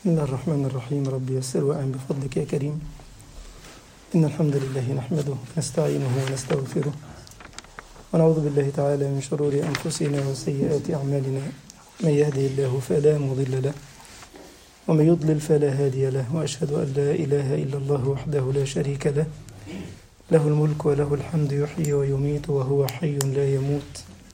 بسم الله الرحمن الرحيم ربي يسر وأعن بفضلك يا كريم إن الحمد لله نحمده ونستعينه ونستغفره ونعوذ بالله تعالى من شرور أنفسنا وسيئات أعمالنا من يهده الله فلا مضل له ومن يضلل فلا هادي له وأشهد أن لا إله إلا الله وحده لا شريك له له الملك وله الحمد يحيي ويميت وهو حي لا يموت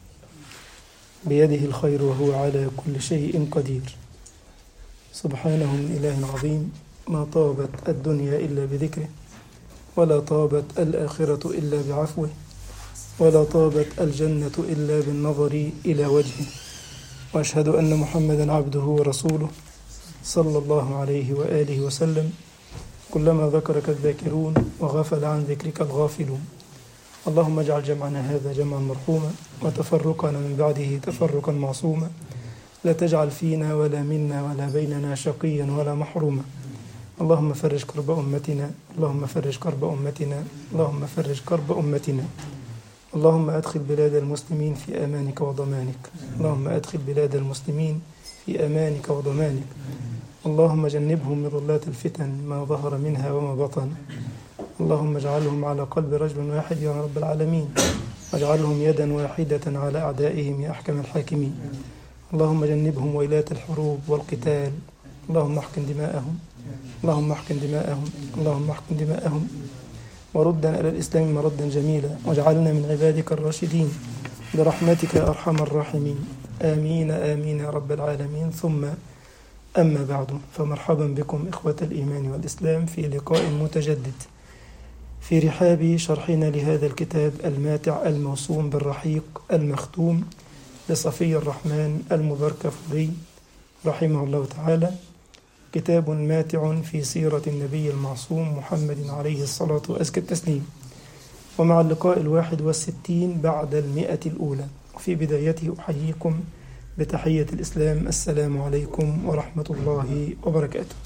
بيده الخير وهو على كل شيء قدير سبحانه من إله عظيم ما طابت الدنيا إلا بذكره ولا طابت الآخرة إلا بعفوه ولا طابت الجنة إلا بالنظر إلى وجهه وأشهد أن محمدا عبده ورسوله صلى الله عليه وآله وسلم كلما ذكرك الذاكرون وغفل عن ذكرك الغافلون اللهم اجعل جمعنا هذا جمعا مرحوما وتفرقنا من بعده تفرقا معصوما لا تجعل فينا ولا منا ولا بيننا شقيا ولا محروما اللهم فرج كرب أمتنا اللهم فرج كرب أمتنا اللهم فرج كرب أمتنا اللهم أدخل بلاد المسلمين في أمانك وضمانك اللهم أدخل بلاد المسلمين في أمانك وضمانك اللهم جنبهم من ظلات الفتن ما ظهر منها وما بطن اللهم اجعلهم على قلب رجل واحد يا رب العالمين واجعلهم يدا واحدة على أعدائهم يا أحكم الحاكمين اللهم جنبهم ويلات الحروب والقتال اللهم احقن دماءهم اللهم احقن دماءهم اللهم احقن دماءهم وردنا إلى الإسلام مردا جميلا واجعلنا من عبادك الراشدين برحمتك يا أرحم الراحمين آمين آمين يا رب العالمين ثم أما بعد فمرحبا بكم إخوة الإيمان والإسلام في لقاء متجدد في رحاب شرحنا لهذا الكتاب الماتع الموسوم بالرحيق المختوم لصفي الرحمن المبركفوري رحمه الله تعالى كتاب ماتع في سيرة النبي المعصوم محمد عليه الصلاة وأزكى التسليم ومع اللقاء الواحد والستين بعد المئة الأولى وفي بدايته أحييكم بتحية الإسلام السلام عليكم ورحمة الله وبركاته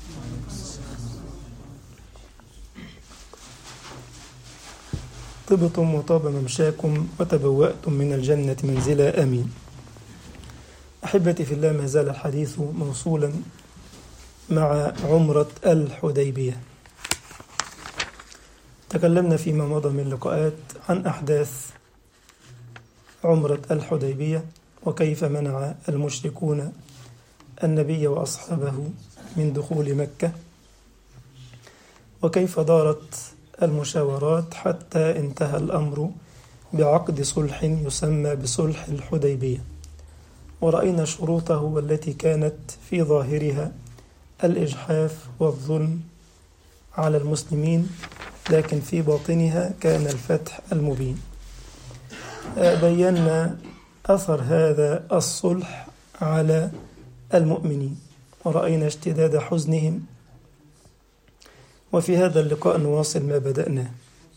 طبتم وطاب ممشاكم وتبوأتم من الجنة منزلا آمين أحبتي في الله ما زال الحديث موصولا مع عمرة الحديبية تكلمنا فيما مضى من لقاءات عن أحداث عمرة الحديبية وكيف منع المشركون النبي وأصحابه من دخول مكة وكيف دارت المشاورات حتى انتهى الأمر بعقد صلح يسمى بصلح الحديبية ورأينا شروطه والتي كانت في ظاهرها الإجحاف والظلم على المسلمين لكن في باطنها كان الفتح المبين بينا أثر هذا الصلح على المؤمنين ورأينا اشتداد حزنهم وفي هذا اللقاء نواصل ما بدأناه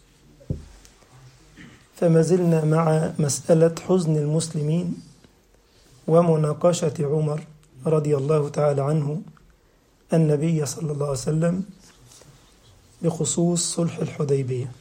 فما زلنا مع مسألة حزن المسلمين ومناقشة عمر رضي الله تعالى عنه النبي صلى الله عليه وسلم بخصوص صلح الحديبية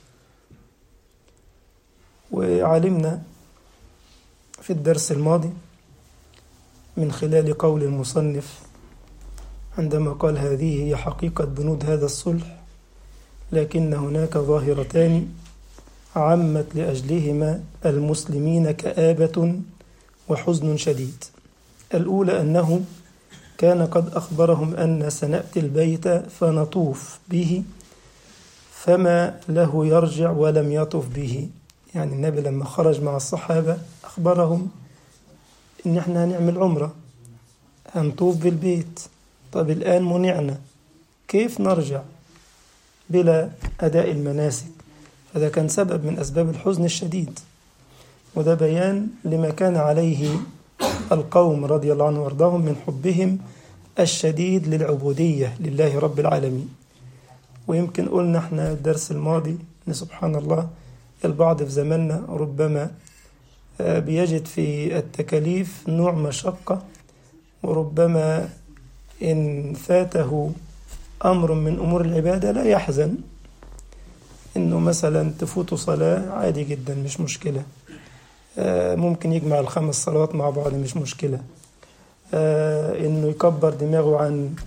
وعلمنا في الدرس الماضي من خلال قول المصنف عندما قال هذه هي حقيقة بنود هذا الصلح لكن هناك ظاهرتان عمت لأجلهما المسلمين كآبة وحزن شديد الأولى أنه كان قد أخبرهم أن سنأتي البيت فنطوف به فما له يرجع ولم يطف به يعني النبي لما خرج مع الصحابة أخبرهم إن إحنا هنعمل عمرة هنطوف بالبيت طب الآن منعنا كيف نرجع بلا أداء المناسك هذا كان سبب من أسباب الحزن الشديد وده بيان لما كان عليه القوم رضي الله عنهم وارضاهم من حبهم الشديد للعبودية لله رب العالمين ويمكن قلنا احنا الدرس الماضي ان سبحان الله البعض في زماننا ربما بيجد في التكاليف نوع مشقة وربما إن فاته أمر من أمور العبادة لا يحزن إنه مثلا تفوت صلاة عادي جدا مش مشكلة ممكن يجمع الخمس صلوات مع بعض مش مشكلة إنه يكبر دماغه عن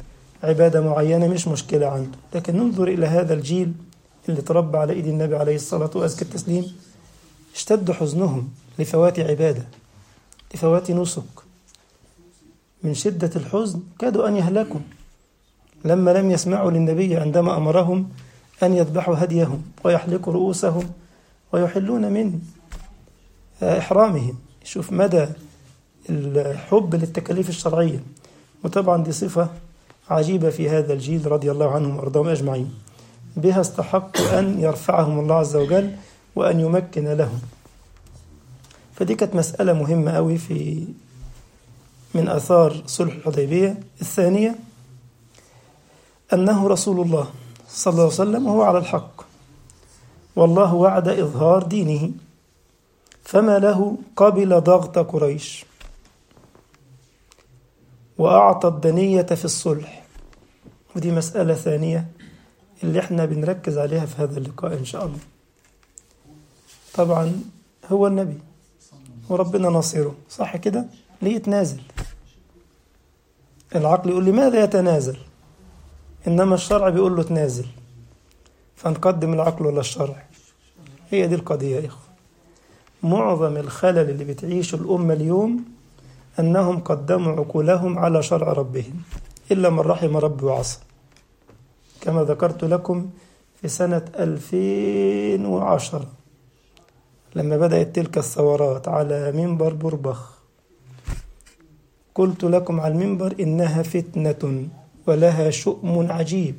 عبادة معينة مش مشكلة عنده لكن ننظر إلى هذا الجيل اللي تربى على إيد النبي عليه الصلاة وأزكى التسليم اشتد حزنهم لفوات عبادة لفوات نسك من شدة الحزن كادوا أن يهلكوا لما لم يسمعوا للنبي عندما أمرهم أن يذبحوا هديهم ويحلقوا رؤوسهم ويحلون من إحرامهم شوف مدى الحب للتكاليف الشرعية وطبعا دي صفة عجيبة في هذا الجيل رضي الله عنهم وأرضاهم أجمعين بها استحقوا أن يرفعهم الله عز وجل وأن يمكن لهم فدي كانت مسألة مهمة أوي في من آثار صلح الحديبية الثانية أنه رسول الله صلى الله عليه وسلم وهو على الحق والله وعد إظهار دينه فما له قبل ضغط قريش وأعطى الدنية في الصلح ودي مسألة ثانية اللي احنا بنركز عليها في هذا اللقاء إن شاء الله طبعا هو النبي وربنا ناصره صح كده ليه يتنازل العقل يقول لماذا يتنازل إنما الشرع بيقول له تنازل فنقدم العقل ولا الشرع هي دي القضية يا إخوة معظم الخلل اللي بتعيشه الأمة اليوم أنهم قدموا عقولهم على شرع ربهم إلا من رحم ربي وعصى كما ذكرت لكم في سنة 2010 لما بدأت تلك الثورات على منبر بربخ قلت لكم على المنبر إنها فتنة ولها شؤم عجيب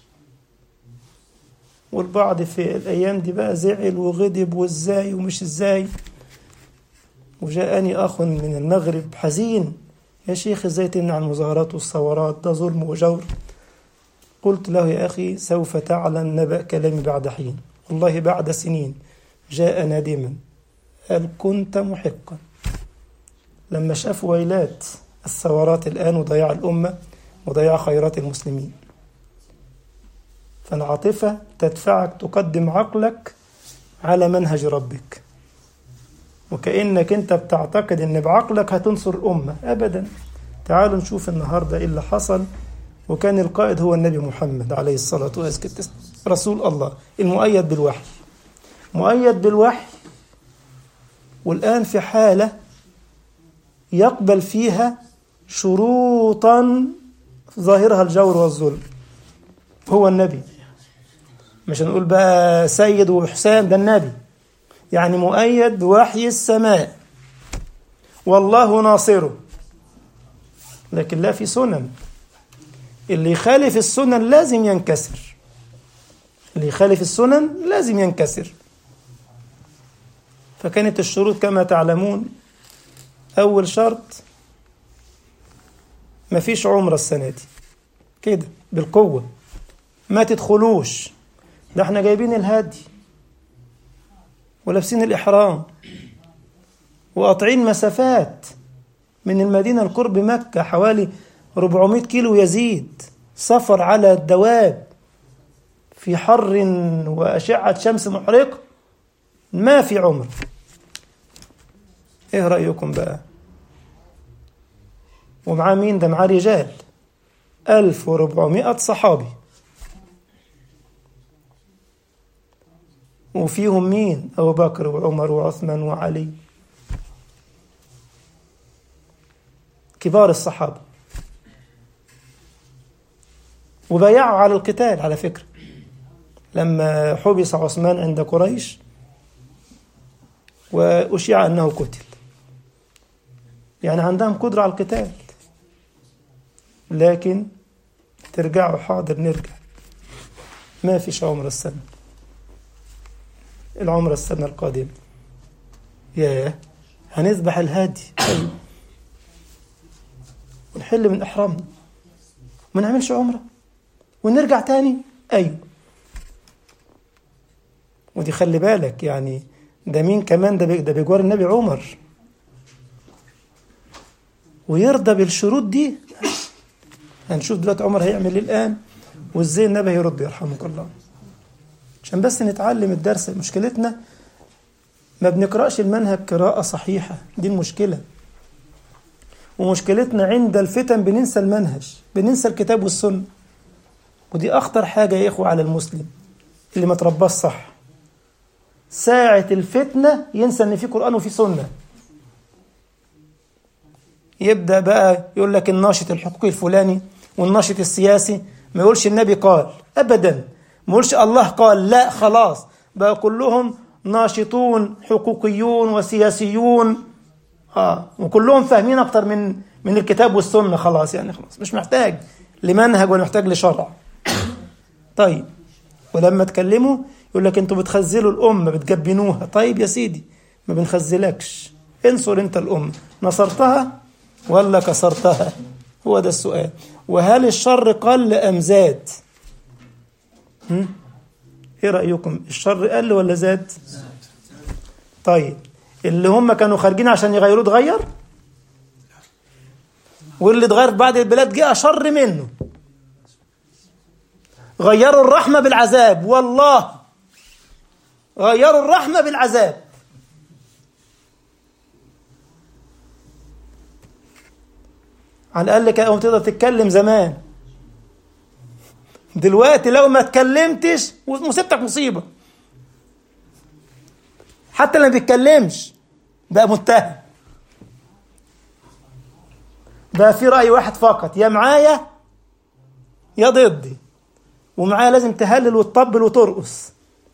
والبعض في الأيام دي بقى زعل وغضب وإزاي ومش إزاي وجاءني أخ من المغرب حزين يا شيخ إزاي تمنع المظاهرات والثورات ده ظلم وجور قلت له يا أخي سوف تعلم نبأ كلامي بعد حين والله بعد سنين جاء نادما قال كنت محقا لما شاف ويلات الثورات الآن وضياع الأمة وضياع خيرات المسلمين فالعاطفة تدفعك تقدم عقلك على منهج ربك وكأنك أنت بتعتقد أن بعقلك هتنصر الأمة أبدا تعالوا نشوف النهاردة إيه اللي حصل وكان القائد هو النبي محمد عليه الصلاة والسلام رسول الله المؤيد بالوحي مؤيد بالوحي والآن في حالة يقبل فيها شروطا ظاهرها الجور والظلم هو النبي مش هنقول بقى سيد وحسام ده النبي يعني مؤيد بوحي السماء والله ناصره لكن لا في سنن اللي يخالف السنن لازم ينكسر اللي يخالف السنن لازم ينكسر فكانت الشروط كما تعلمون أول شرط مفيش عمرة السنة دي كده بالقوة ما تدخلوش ده احنا جايبين الهدي ولابسين الإحرام وقاطعين مسافات من المدينة القرب مكة حوالي 400 كيلو يزيد سفر على الدواب في حر وأشعة شمس محرقة ما في عمر ايه رأيكم بقى ومعاه مين ده معاه رجال 1400 صحابي وفيهم مين أبو بكر وعمر وعثمان وعلي كبار الصحابة وبايعوا على القتال على فكرة لما حبس عثمان عند قريش وأشيع أنه قتل يعني عندهم قدرة على القتال لكن ترجعوا حاضر نرجع ما فيش عمر السنة العمرة السنة القادمة ياه هنذبح الهادي أيوة. ونحل من إحرامنا ما نعملش عمرة ونرجع تاني أيوة ودي خلي بالك يعني ده مين كمان ده ده بجوار النبي عمر ويرضى بالشروط دي هنشوف دلوقتي عمر هيعمل ايه الان وازاي النبي هيرد يرحمك الله عشان بس نتعلم الدرس مشكلتنا ما بنقرأش المنهج قراءة صحيحة دي المشكلة ومشكلتنا عند الفتن بننسى المنهج بننسى الكتاب والسنة ودي أخطر حاجة يا إخوة على المسلم اللي ما ترباش صح ساعة الفتنة ينسى إن في قرآن وفي سنة يبدأ بقى يقول لك الناشط الحقوقي الفلاني والناشط السياسي ما يقولش النبي قال أبدا ما يقولش الله قال لا خلاص بقى كلهم ناشطون حقوقيون وسياسيون اه وكلهم فاهمين اكتر من من الكتاب والسنه خلاص يعني خلاص مش محتاج لمنهج ولا محتاج لشرع طيب ولما تكلموا يقول لك انتوا بتخزلوا الامه بتجبنوها طيب يا سيدي ما بنخزلكش انصر انت الامه نصرتها ولا كسرتها هو ده السؤال وهل الشر قل ام زاد هم؟ ايه رايكم الشر قل ولا زاد طيب اللي هم كانوا خارجين عشان يغيروه اتغير واللي اتغير بعد البلاد جه اشر منه غيروا الرحمه بالعذاب والله غيروا الرحمه بالعذاب على الاقل كانت تقدر تتكلم زمان دلوقتي لو ما اتكلمتش مصيبتك مصيبه حتى اللي ما بيتكلمش بقى متهم بقى في رأي واحد فقط يا معايا يا ضدي ومعايا لازم تهلل وتطبل وترقص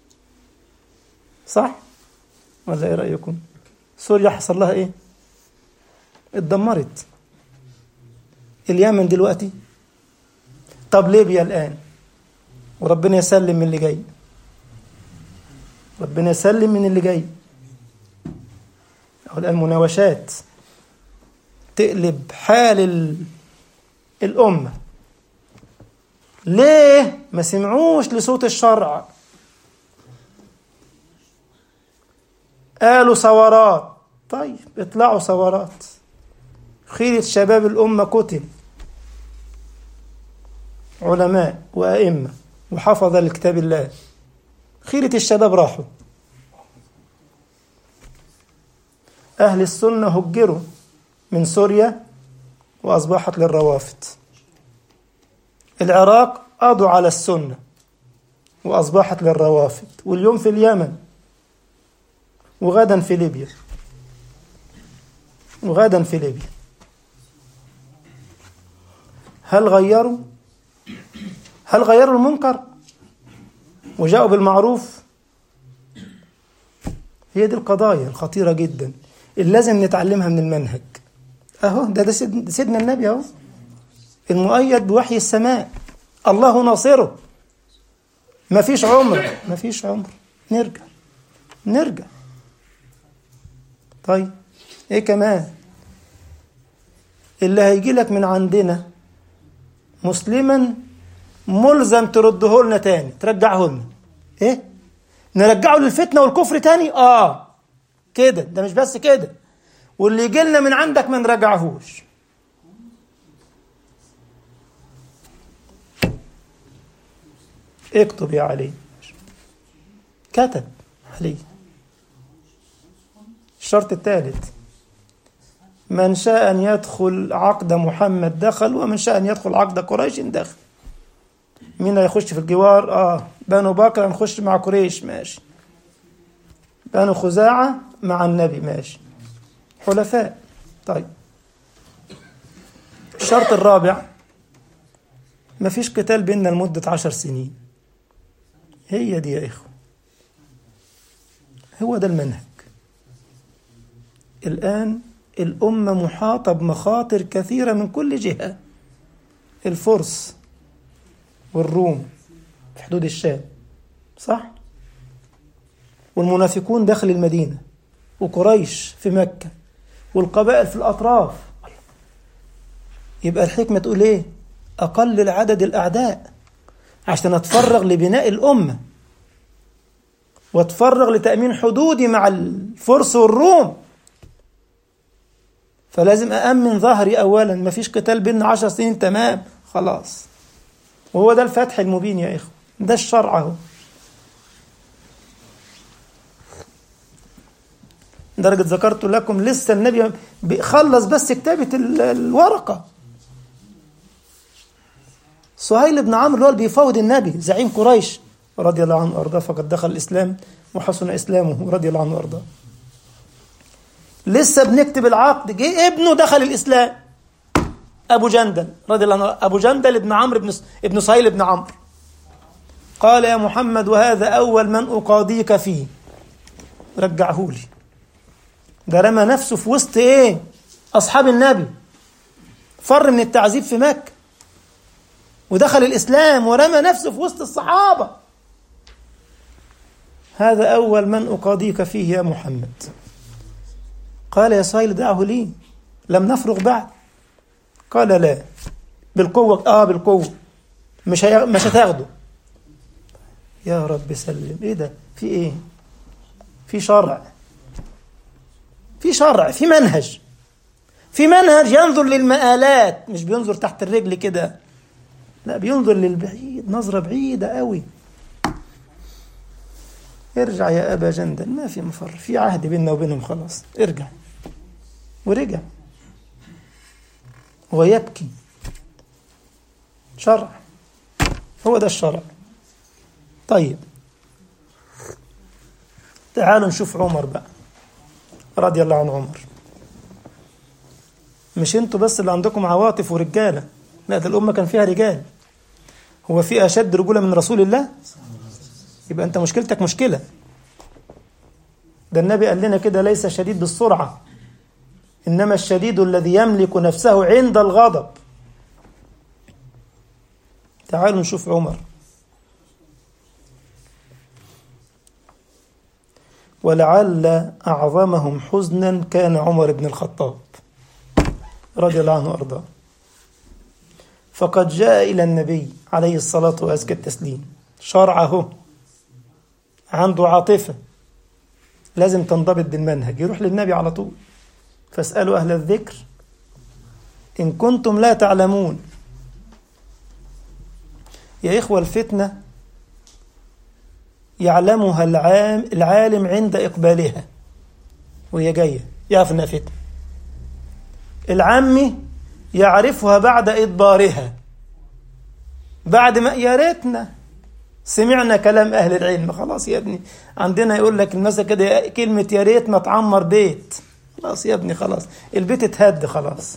صح ولا ايه رأيكم سوريا حصل لها ايه اتدمرت اليمن دلوقتي طب ليبيا الآن وربنا يسلم من اللي جاي ربنا يسلم من اللي جاي أو الآن مناوشات تقلب حال ال... الأمة ليه ما سمعوش لصوت الشرع قالوا ثورات طيب اطلعوا ثورات خيرة شباب الأمة قتل علماء وأئمة وحفظ لكتاب الله خيرة الشباب راحوا أهل السنة هجروا من سوريا وأصبحت للروافد العراق قضوا على السنة وأصبحت للروافد واليوم في اليمن وغدا في ليبيا وغدا في ليبيا هل غيروا هل غيروا المنكر وجاءوا بالمعروف هي دي القضايا الخطيرة جدا اللي لازم نتعلمها من المنهج اهو ده, ده سيدنا النبي اهو المؤيد بوحي السماء الله ناصره ما فيش عمر ما فيش عمر نرجع نرجع طيب ايه كمان اللي هيجي لك من عندنا مسلما ملزم ترده لنا تاني ترجعه لنا ايه نرجعه للفتنه والكفر تاني اه كده ده مش بس كده واللي يجي لنا من عندك ما نرجعهوش اكتب يا علي كتب علي الشرط الثالث من شاء أن يدخل عقد محمد دخل ومن شاء أن يدخل عقد قريش دخل مين هيخش في الجوار اه بنو بكر هنخش مع قريش ماشي بنو خزاعة مع النبي ماشي حلفاء طيب الشرط الرابع مفيش قتال بيننا لمدة عشر سنين هي دي يا إخوة هو ده المنهج الآن الأمة محاطة بمخاطر كثيرة من كل جهة الفرس والروم في حدود الشام صح والمنافقون داخل المدينة وقريش في مكة والقبائل في الأطراف يبقى الحكمة تقول إيه أقلل عدد الأعداء عشان أتفرغ لبناء الأمة وأتفرغ لتأمين حدودي مع الفرس والروم فلازم أأمن ظهري أولا مفيش قتال بيننا عشر سنين تمام خلاص وهو ده الفتح المبين يا إخوة ده الشرع اهو درجة ذكرت لكم لسه النبي خلص بس كتابة الورقة سهيل بن عمرو اللي هو اللي بيفاوض النبي زعيم قريش رضي الله عنه وارضاه فقد دخل الاسلام وحسن اسلامه رضي الله عنه وارضاه لسه بنكتب العقد جه ابنه دخل الاسلام ابو جندل رضي الله عنه ابو جندل ابن عمرو بن ابن سهيل بن عمرو قال يا محمد وهذا اول من اقاضيك فيه رجعه لي ده رمى نفسه في وسط ايه اصحاب النبي فر من التعذيب في مكه ودخل الاسلام ورمى نفسه في وسط الصحابه هذا اول من اقاضيك فيه يا محمد قال يا سهيل دعه لي لم نفرغ بعد قال لا بالقوه اه بالقوه مش هي... مش هتاخده يا رب سلم ايه ده في ايه في شرع في شرع في منهج في منهج ينظر للمآلات مش بينظر تحت الرجل كده لا بينظر للبعيد نظرة بعيدة قوي ارجع يا أبا جندل ما في مفر في عهد بيننا وبينهم خلاص ارجع ورجع ويبكي شرع هو ده الشرع طيب تعالوا نشوف عمر بقى رضي الله عن عمر مش انتوا بس اللي عندكم عواطف ورجاله لا ده الامه كان فيها رجال هو في اشد رجوله من رسول الله يبقى انت مشكلتك مشكله ده النبي قال لنا كده ليس شديد بالسرعه انما الشديد الذي يملك نفسه عند الغضب تعالوا نشوف عمر ولعل أعظمهم حزنا كان عمر بن الخطاب رضي الله عنه وأرضاه فقد جاء إلى النبي عليه الصلاة وأزكى التسليم شرعه عنده عاطفة لازم تنضبط بالمنهج يروح للنبي على طول فاسألوا أهل الذكر إن كنتم لا تعلمون يا إخوة الفتنة يعلمها العام العالم عند إقبالها وهي جاية يعرف إنها فتنة العامي يعرفها بعد إدبارها بعد ما يا ريتنا سمعنا كلام أهل العلم خلاص يا ابني عندنا يقول لك المثل كده كلمة يا ريت ما تعمر بيت خلاص يا ابني خلاص البيت اتهد خلاص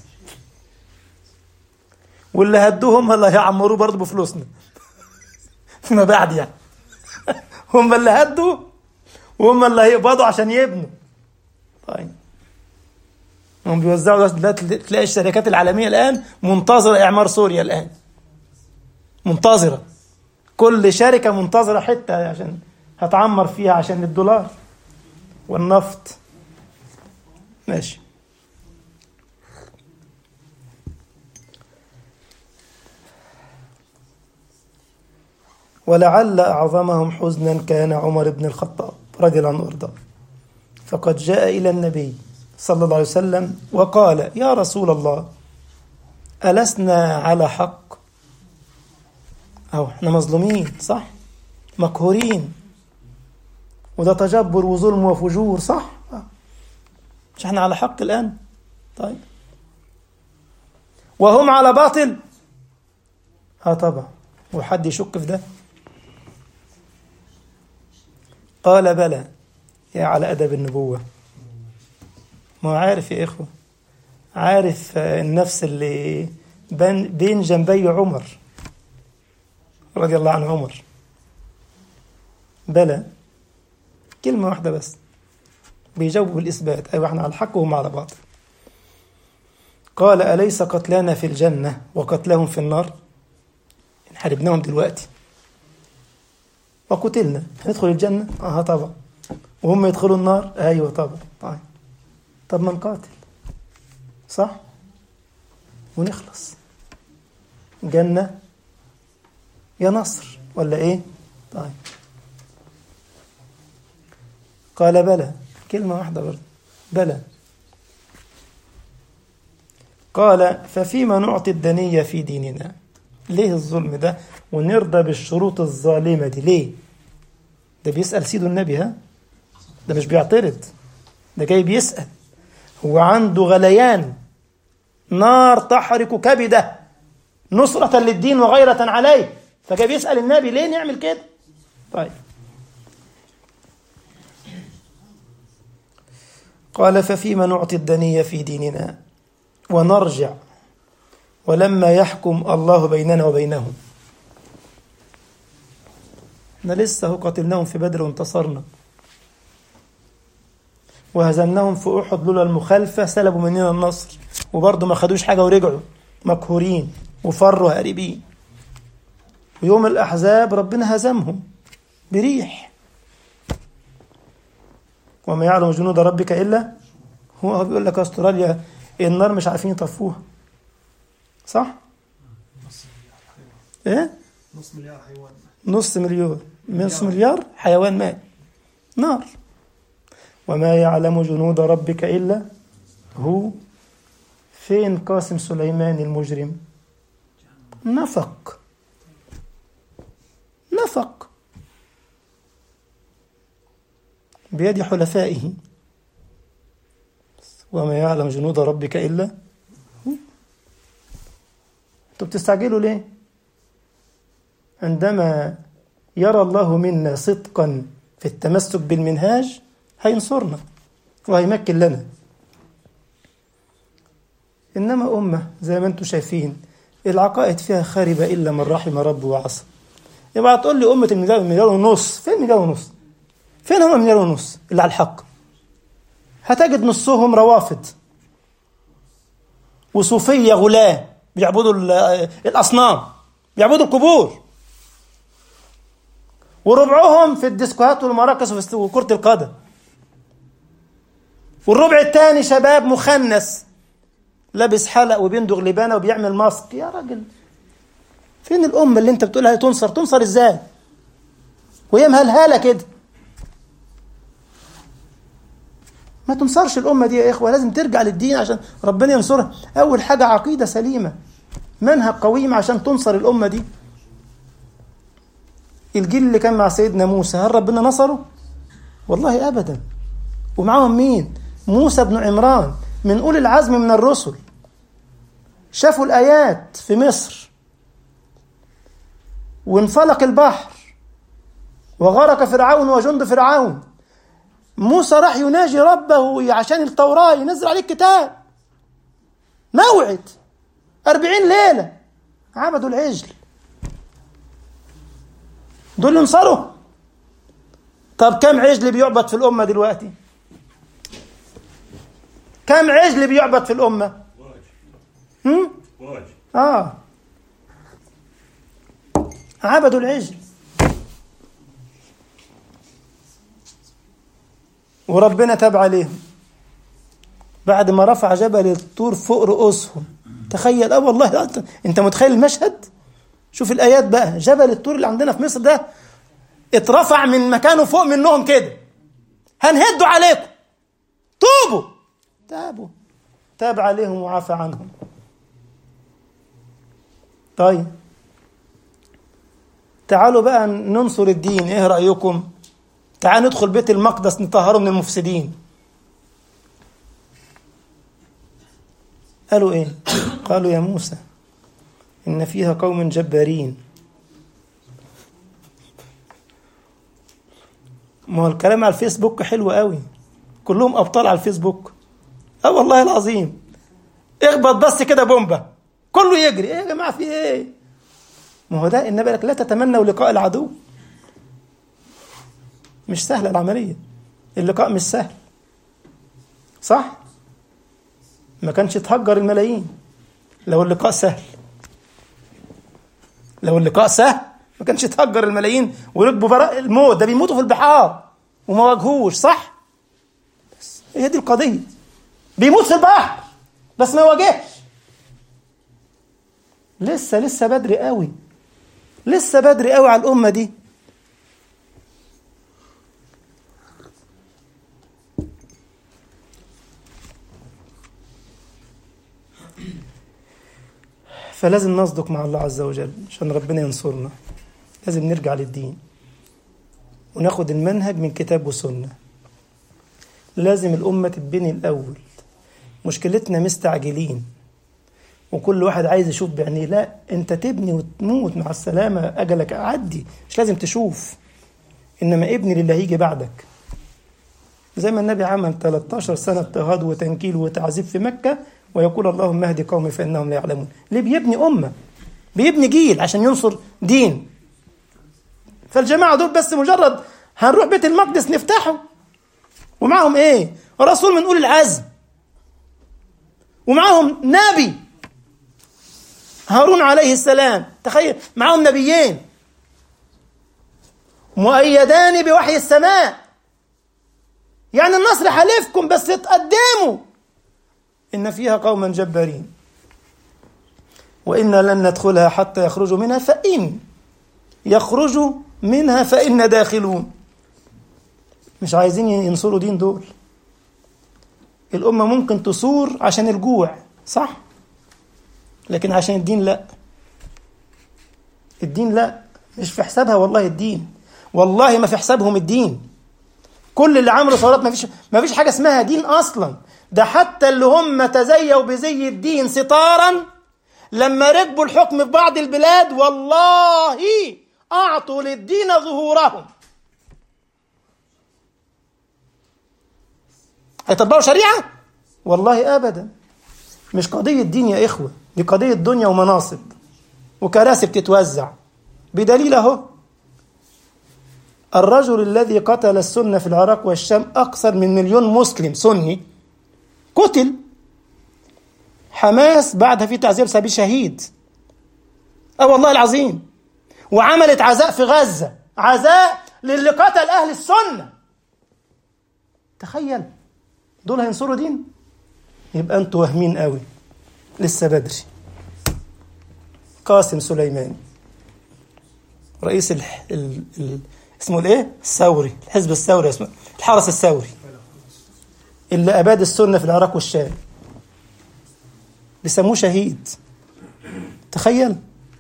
واللي هدوه هم اللي هيعمروه برضه بفلوسنا فيما بعد يعني هم اللي هدوا وهم اللي هيقبضوا عشان يبنوا طيب هم بيوزعوا دلوقتي تلاقي الشركات العالميه الان منتظره اعمار سوريا الان منتظره كل شركه منتظره حته عشان هتعمر فيها عشان الدولار والنفط ماشي ولعل أعظمهم حزنا كان عمر بن الخطاب رضي الله عنه وارضاه فقد جاء إلى النبي صلى الله عليه وسلم وقال يا رسول الله ألسنا على حق أو احنا مظلومين صح مقهورين وده تجبر وظلم وفجور صح مش احنا على حق الآن طيب وهم على باطل اه طبعا وحد يشك في ده قال بلى يا على أدب النبوة ما هو عارف يا إخوة عارف النفس اللي بين جنبي عمر رضي الله عن عمر بلى كلمة واحدة بس بيجاوبوا بالإثبات أيوة احنا على الحق وهم على باطل قال أليس قتلانا في الجنة وقتلهم في النار حاربناهم دلوقتي وقتلنا ندخل الجنة اه طبعا وهم يدخلوا النار ايوه طبعا طيب طب ما نقاتل صح ونخلص جنة يا نصر ولا ايه طيب قال بلى كلمة واحدة برضه بلى قال ففيما نعطي الدنية في ديننا ليه الظلم ده ونرضى بالشروط الظالمة دي ليه ده بيسأل سيده النبي ها ده مش بيعترض ده جاي بيسأل هو عنده غليان نار تحرق كبده نصرة للدين وغيرة عليه فجاي بيسأل النبي ليه نعمل كده طيب قال ففيما نعطي الدنية في ديننا ونرجع ولما يحكم الله بيننا وبينهم احنا لسه هو قاتلناهم في بدر وانتصرنا وهزمناهم في احد لولا المخالفه سلبوا مننا النصر وبرضه ما خدوش حاجه ورجعوا مقهورين وفروا هاربين ويوم الاحزاب ربنا هزمهم بريح وما يعلم جنود ربك الا هو هو بيقول لك استراليا النار مش عارفين يطفوها صح؟ ايه؟ نص مليار حيوان نص مليون نص مليار حيوان مات نار وما يعلم جنود ربك إلا هو فين قاسم سليمان المجرم نفق نفق بيد حلفائه وما يعلم جنود ربك إلا هو انتوا بتستعجلوا ليه عندما يرى الله منا صدقا في التمسك بالمنهاج هينصرنا وهيمكن لنا إنما أمة زي ما أنتم شايفين العقائد فيها خاربة إلا من رحم ربه وعصى يبقى تقول لي أمة المليار مليار ونص فين مليار ونص فين هم مليار ونص اللي على الحق هتجد نصهم روافض وصوفية غلاة بيعبدوا ال- الأصنام بيعبدوا القبور وربعهم في الديسكوهات والمراكز وفي است- وكرة القدم والربع الثاني شباب مخنث لابس حلق وبيندغ لبانه وبيعمل ماسك يا راجل فين الأمة اللي أنت بتقولها تنصر تنصر إزاي وهي مهلهلة كده ما تنصرش الأمة دي يا إخوة لازم ترجع للدين عشان ربنا ينصرها أول حاجة عقيدة سليمة منهج قويم عشان تنصر الأمة دي الجيل اللي كان مع سيدنا موسى هل ربنا نصره؟ والله أبدا ومعاهم مين؟ موسى بن عمران من أولي العزم من الرسل شافوا الآيات في مصر وانفلق البحر وغرق فرعون وجند فرعون موسى راح يناجي ربه عشان التوراة ينزل عليه الكتاب موعد أربعين ليلة عبدوا العجل دول ينصروا طب كم عجل بيعبد في الأمة دلوقتي كم عجل بيعبد في الأمة هم؟ واجب آه عبدوا العجل وربنا تاب عليهم بعد ما رفع جبل الطور فوق رؤوسهم تخيل اه والله انت انت متخيل المشهد شوف الايات بقى جبل الطور اللي عندنا في مصر ده اترفع من مكانه فوق منهم كده هنهدوا عليكم توبوا تابوا تاب عليهم وعفى عنهم طيب تعالوا بقى ننصر الدين ايه رأيكم تعالوا ندخل بيت المقدس نطهره من المفسدين قالوا ايه قالوا يا موسى ان فيها قوم جبارين ما هو الكلام على الفيسبوك حلو قوي كلهم ابطال على الفيسبوك اه والله العظيم اخبط بس كده بومبا كله يجري ايه يا جماعه في ايه ما هو ده النبي لك لا تتمنوا لقاء العدو مش سهله العمليه اللقاء مش سهل صح ما كانش تهجر الملايين لو اللقاء سهل لو اللقاء سهل ما كانش تهجر الملايين وركبوا براء الموت ده بيموتوا في البحار وما واجهوش صح بس هي دي القضيه بيموت في البحر بس ما يواجهش لسه لسه بدري قوي لسه بدري قوي على الامه دي فلازم نصدق مع الله عز وجل عشان ربنا ينصرنا لازم نرجع للدين وناخد المنهج من كتاب وسنة لازم الأمة تتبني الأول مشكلتنا مستعجلين وكل واحد عايز يشوف بعينيه لا انت تبني وتموت مع السلامه اجلك عدي مش لازم تشوف انما ابني للي هيجي بعدك زي ما النبي عمل 13 سنه اضطهاد وتنكيل وتعذيب في مكه ويقول اللهم اهد قومي فانهم لا يعلمون ليه بيبني امه بيبني جيل عشان ينصر دين فالجماعه دول بس مجرد هنروح بيت المقدس نفتحه ومعهم ايه رسول من اولي العزم ومعهم نبي هارون عليه السلام تخيل معهم نبيين مؤيدان بوحي السماء يعني النصر حلفكم بس تقدموا إن فيها قوما جبارين وإنا لن ندخلها حتى يخرجوا منها فإن يخرجوا منها فإن داخلون مش عايزين ينصروا دين دول الأمة ممكن تصور عشان الجوع صح لكن عشان الدين لا الدين لا مش في حسابها والله الدين والله ما في حسابهم الدين كل اللي عملوا ثورات ما فيش ما فيش حاجه اسمها دين اصلا ده حتى اللي هم تزيوا بزي الدين ستارا لما ركبوا الحكم في بعض البلاد والله اعطوا للدين ظهورهم هيطبقوا شريعه والله ابدا مش قضيه دين يا اخوه دي قضيه دنيا ومناصب وكراسي بتتوزع بدليل اهو الرجل الذي قتل السنة في العراق والشام أكثر من مليون مسلم سني قتل حماس بعد في تعذيب سبيل شهيد اه والله العظيم وعملت عزاء في غزة عزاء للي قتل أهل السنة تخيل دول هينصروا دين يبقى انتوا واهمين قوي لسه بدري قاسم سليماني رئيس ال... ال... ال... اسمه الايه؟ الثوري الحزب الثوري اسمه الحرس الثوري اللي اباد السنه في العراق والشام بيسموه شهيد تخيل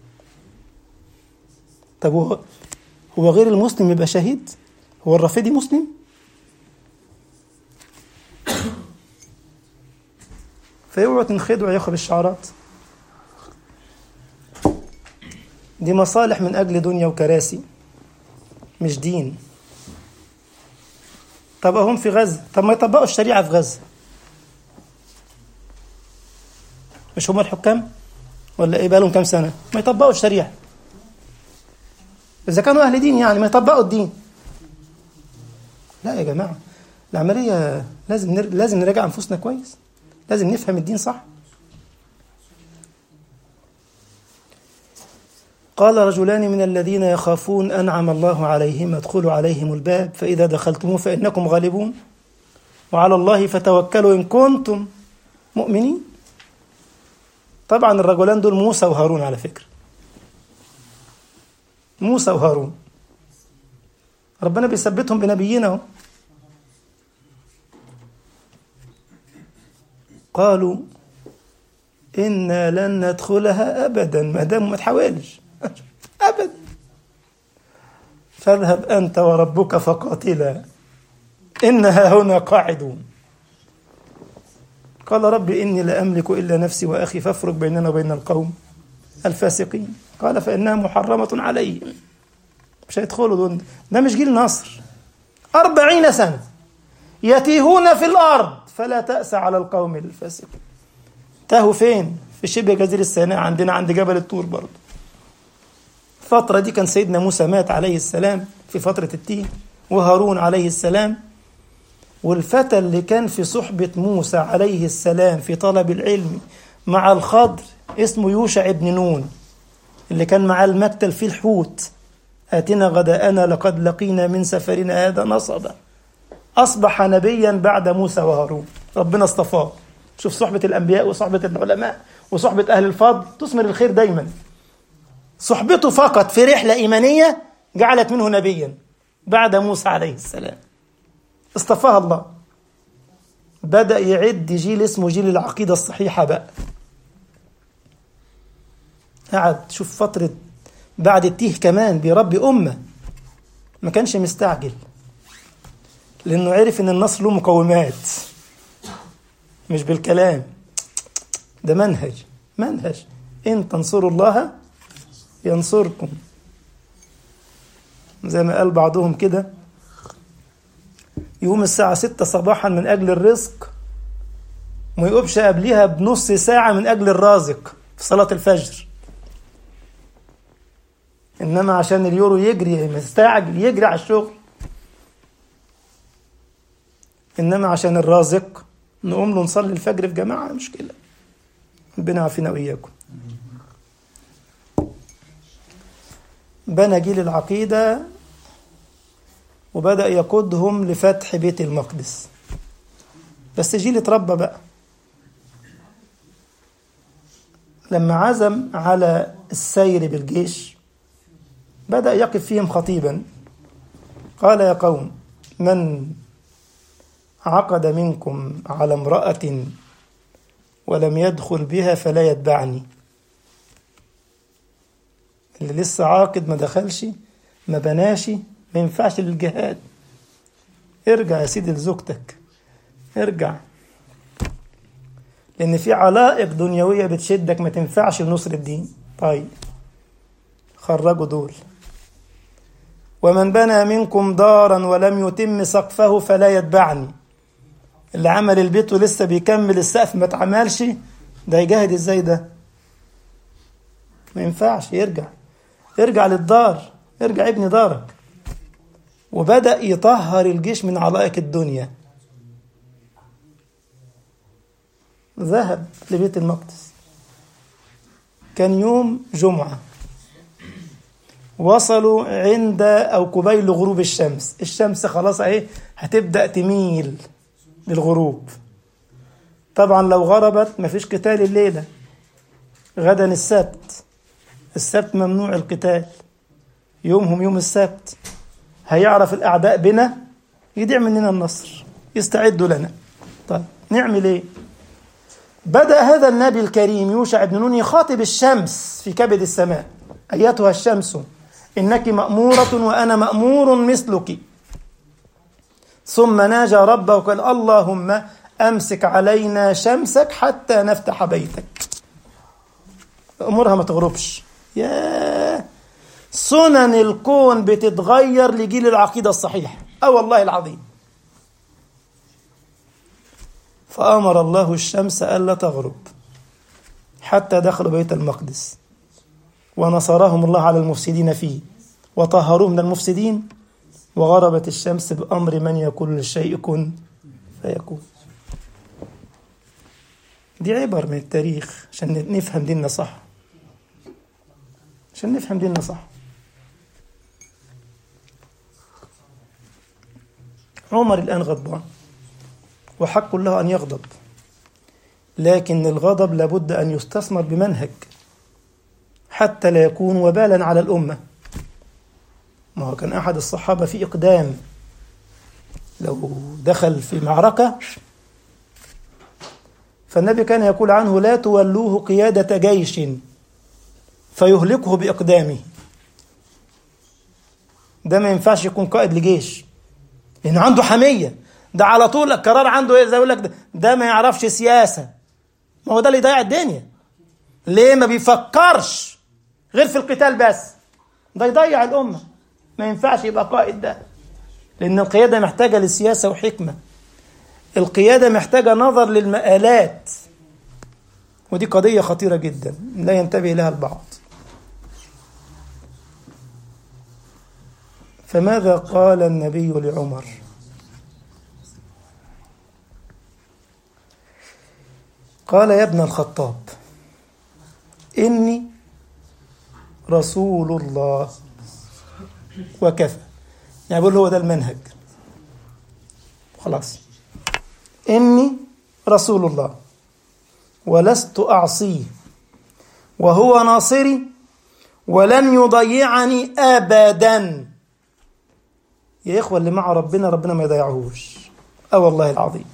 طب هو هو غير المسلم يبقى شهيد؟ هو الرافضي مسلم؟ فاوعوا تنخدعوا يا اخوه بالشعارات دي مصالح من اجل دنيا وكراسي مش دين طب هم في غزة طب ما يطبقوا الشريعة في غزة مش هم الحكام ولا ايه بقالهم كام سنة ما يطبقوا الشريعة إذا كانوا أهل دين يعني ما يطبقوا الدين لا يا جماعة العملية لازم نر... لازم نراجع أنفسنا كويس لازم نفهم الدين صح قال رجلان من الذين يخافون أنعم الله عليهم ادخلوا عليهم الباب فإذا دخلتموه فإنكم غالبون وعلى الله فتوكلوا إن كنتم مؤمنين طبعا الرجلان دول موسى وهارون على فكرة موسى وهارون ربنا بيثبتهم بنبينا قالوا إنا لن ندخلها أبدا ما دام ما تحاولش أبدا فاذهب أنت وربك فقاتلا إنها هنا قاعدون قال رب إني لا أملك إلا نفسي وأخي فافرق بيننا وبين القوم الفاسقين قال فإنها محرمة عليهم مش هيدخلوا دول ده مش جيل نصر أربعين سنة يتيهون في الأرض فلا تأس على القوم الفاسقين تاهوا فين؟ في شبه جزيرة سيناء عندنا عند جبل الطور برضه الفترة دي كان سيدنا موسى مات عليه السلام في فترة التيه وهارون عليه السلام والفتى اللي كان في صحبة موسى عليه السلام في طلب العلم مع الخضر اسمه يوشع بن نون اللي كان معاه المكتل في الحوت آتنا غداءنا لقد لقينا من سفرنا هذا نصبا أصبح نبيا بعد موسى وهارون ربنا اصطفاه شوف صحبة الأنبياء وصحبة العلماء وصحبة أهل الفضل تثمر الخير دايما صحبته فقط في رحلة إيمانية جعلت منه نبيا بعد موسى عليه السلام اصطفاها الله بدأ يعد جيل اسمه جيل العقيدة الصحيحة بقى قعد شوف فترة بعد التيه كمان بيربي أمة ما كانش مستعجل لأنه عرف إن النصر له مقومات مش بالكلام ده منهج منهج إن تنصروا الله ينصركم زي ما قال بعضهم كده يقوم الساعة ستة صباحا من أجل الرزق وما يقومش قبليها بنص ساعة من أجل الرازق في صلاة الفجر إنما عشان اليورو يجري مستعجل يجري على الشغل إنما عشان الرازق نقوم له نصلي الفجر في جماعة مشكلة ربنا يعافينا وإياكم بنى جيل العقيدة وبدأ يقودهم لفتح بيت المقدس بس جيل اتربى بقى لما عزم على السير بالجيش بدأ يقف فيهم خطيبا قال يا قوم من عقد منكم على امرأة ولم يدخل بها فلا يتبعني اللي لسه عاقد ما دخلش ما بناش ما ينفعش للجهاد ارجع يا سيدي لزوجتك ارجع لان في علائق دنيويه بتشدك ما تنفعش لنصر الدين طيب خرجوا دول ومن بنى منكم دارا ولم يتم سقفه فلا يتبعني اللي عمل البيت ولسه بيكمل السقف ما اتعملش ده يجاهد ازاي ده ما ينفعش يرجع ارجع للدار ارجع ابني دارك وبدأ يطهر الجيش من علائق الدنيا ذهب لبيت المقدس كان يوم جمعة وصلوا عند أو قبيل غروب الشمس الشمس خلاص اهي هتبدأ تميل للغروب طبعا لو غربت مفيش قتال الليلة غدا السبت السبت ممنوع القتال يومهم يوم السبت هيعرف الأعداء بنا يدع مننا النصر يستعدوا لنا طيب نعمل ايه بدأ هذا النبي الكريم يوشع بن نون يخاطب الشمس في كبد السماء أيتها الشمس إنك مأمورة وأنا مأمور مثلك ثم ناجى ربه وقال اللهم أمسك علينا شمسك حتى نفتح بيتك أمورها ما تغربش يا سنن الكون بتتغير لجيل العقيدة الصحيحة أه والله العظيم فأمر الله الشمس ألا تغرب حتى دخلوا بيت المقدس ونصرهم الله على المفسدين فيه وطهروه من المفسدين وغربت الشمس بأمر من يقول للشيء كن فيكون دي عبر من التاريخ عشان نفهم ديننا صح عشان نفهم ديننا صح عمر الآن غضبان وحق له أن يغضب لكن الغضب لابد أن يستثمر بمنهج حتى لا يكون وبالا على الأمة ما هو كان أحد الصحابة في إقدام لو دخل في معركة فالنبي كان يقول عنه لا تولوه قيادة جيش فيهلكه بإقدامه ده ما ينفعش يكون قائد لجيش لأنه عنده حمية ده على طول القرار عنده ايه زي يقول لك ده, ده ما يعرفش سياسة ما هو ده اللي يضيع الدنيا ليه ما بيفكرش غير في القتال بس ده يضيع الأمة ما ينفعش يبقى قائد ده لأن القيادة محتاجة لسياسة وحكمة القيادة محتاجة نظر للمآلات ودي قضية خطيرة جدا لا ينتبه لها البعض فماذا قال النبي لعمر قال يا ابن الخطاب إني رسول الله وكفى يعني بقول هو ده المنهج خلاص إني رسول الله ولست أعصيه وهو ناصري ولن يضيعني أبدا يا إخوة اللي مع ربنا ربنا ما يضيعهوش أه والله العظيم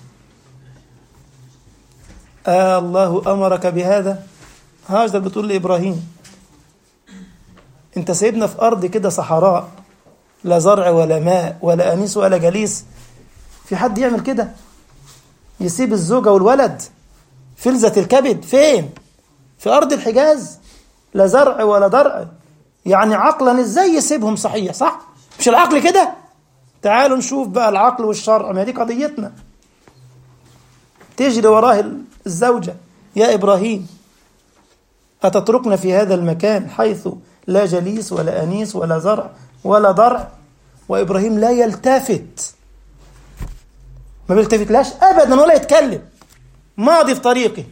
آه الله أمرك بهذا هاجر بتقول لإبراهيم أنت سيبنا في أرض كده صحراء لا زرع ولا ماء ولا أنيس ولا جليس في حد يعمل كده يسيب الزوجة والولد فلذة الكبد فين في أرض الحجاز لا زرع ولا درع يعني عقلا ازاي يسيبهم صحيح صح مش العقل كده تعالوا نشوف بقى العقل والشرع ما دي قضيتنا تجري وراه الزوجة يا إبراهيم أتتركنا في هذا المكان حيث لا جليس ولا أنيس ولا زرع ولا ضرع وإبراهيم لا يلتفت ما بيلتفتلاش أبدا ولا يتكلم ماضي في طريقه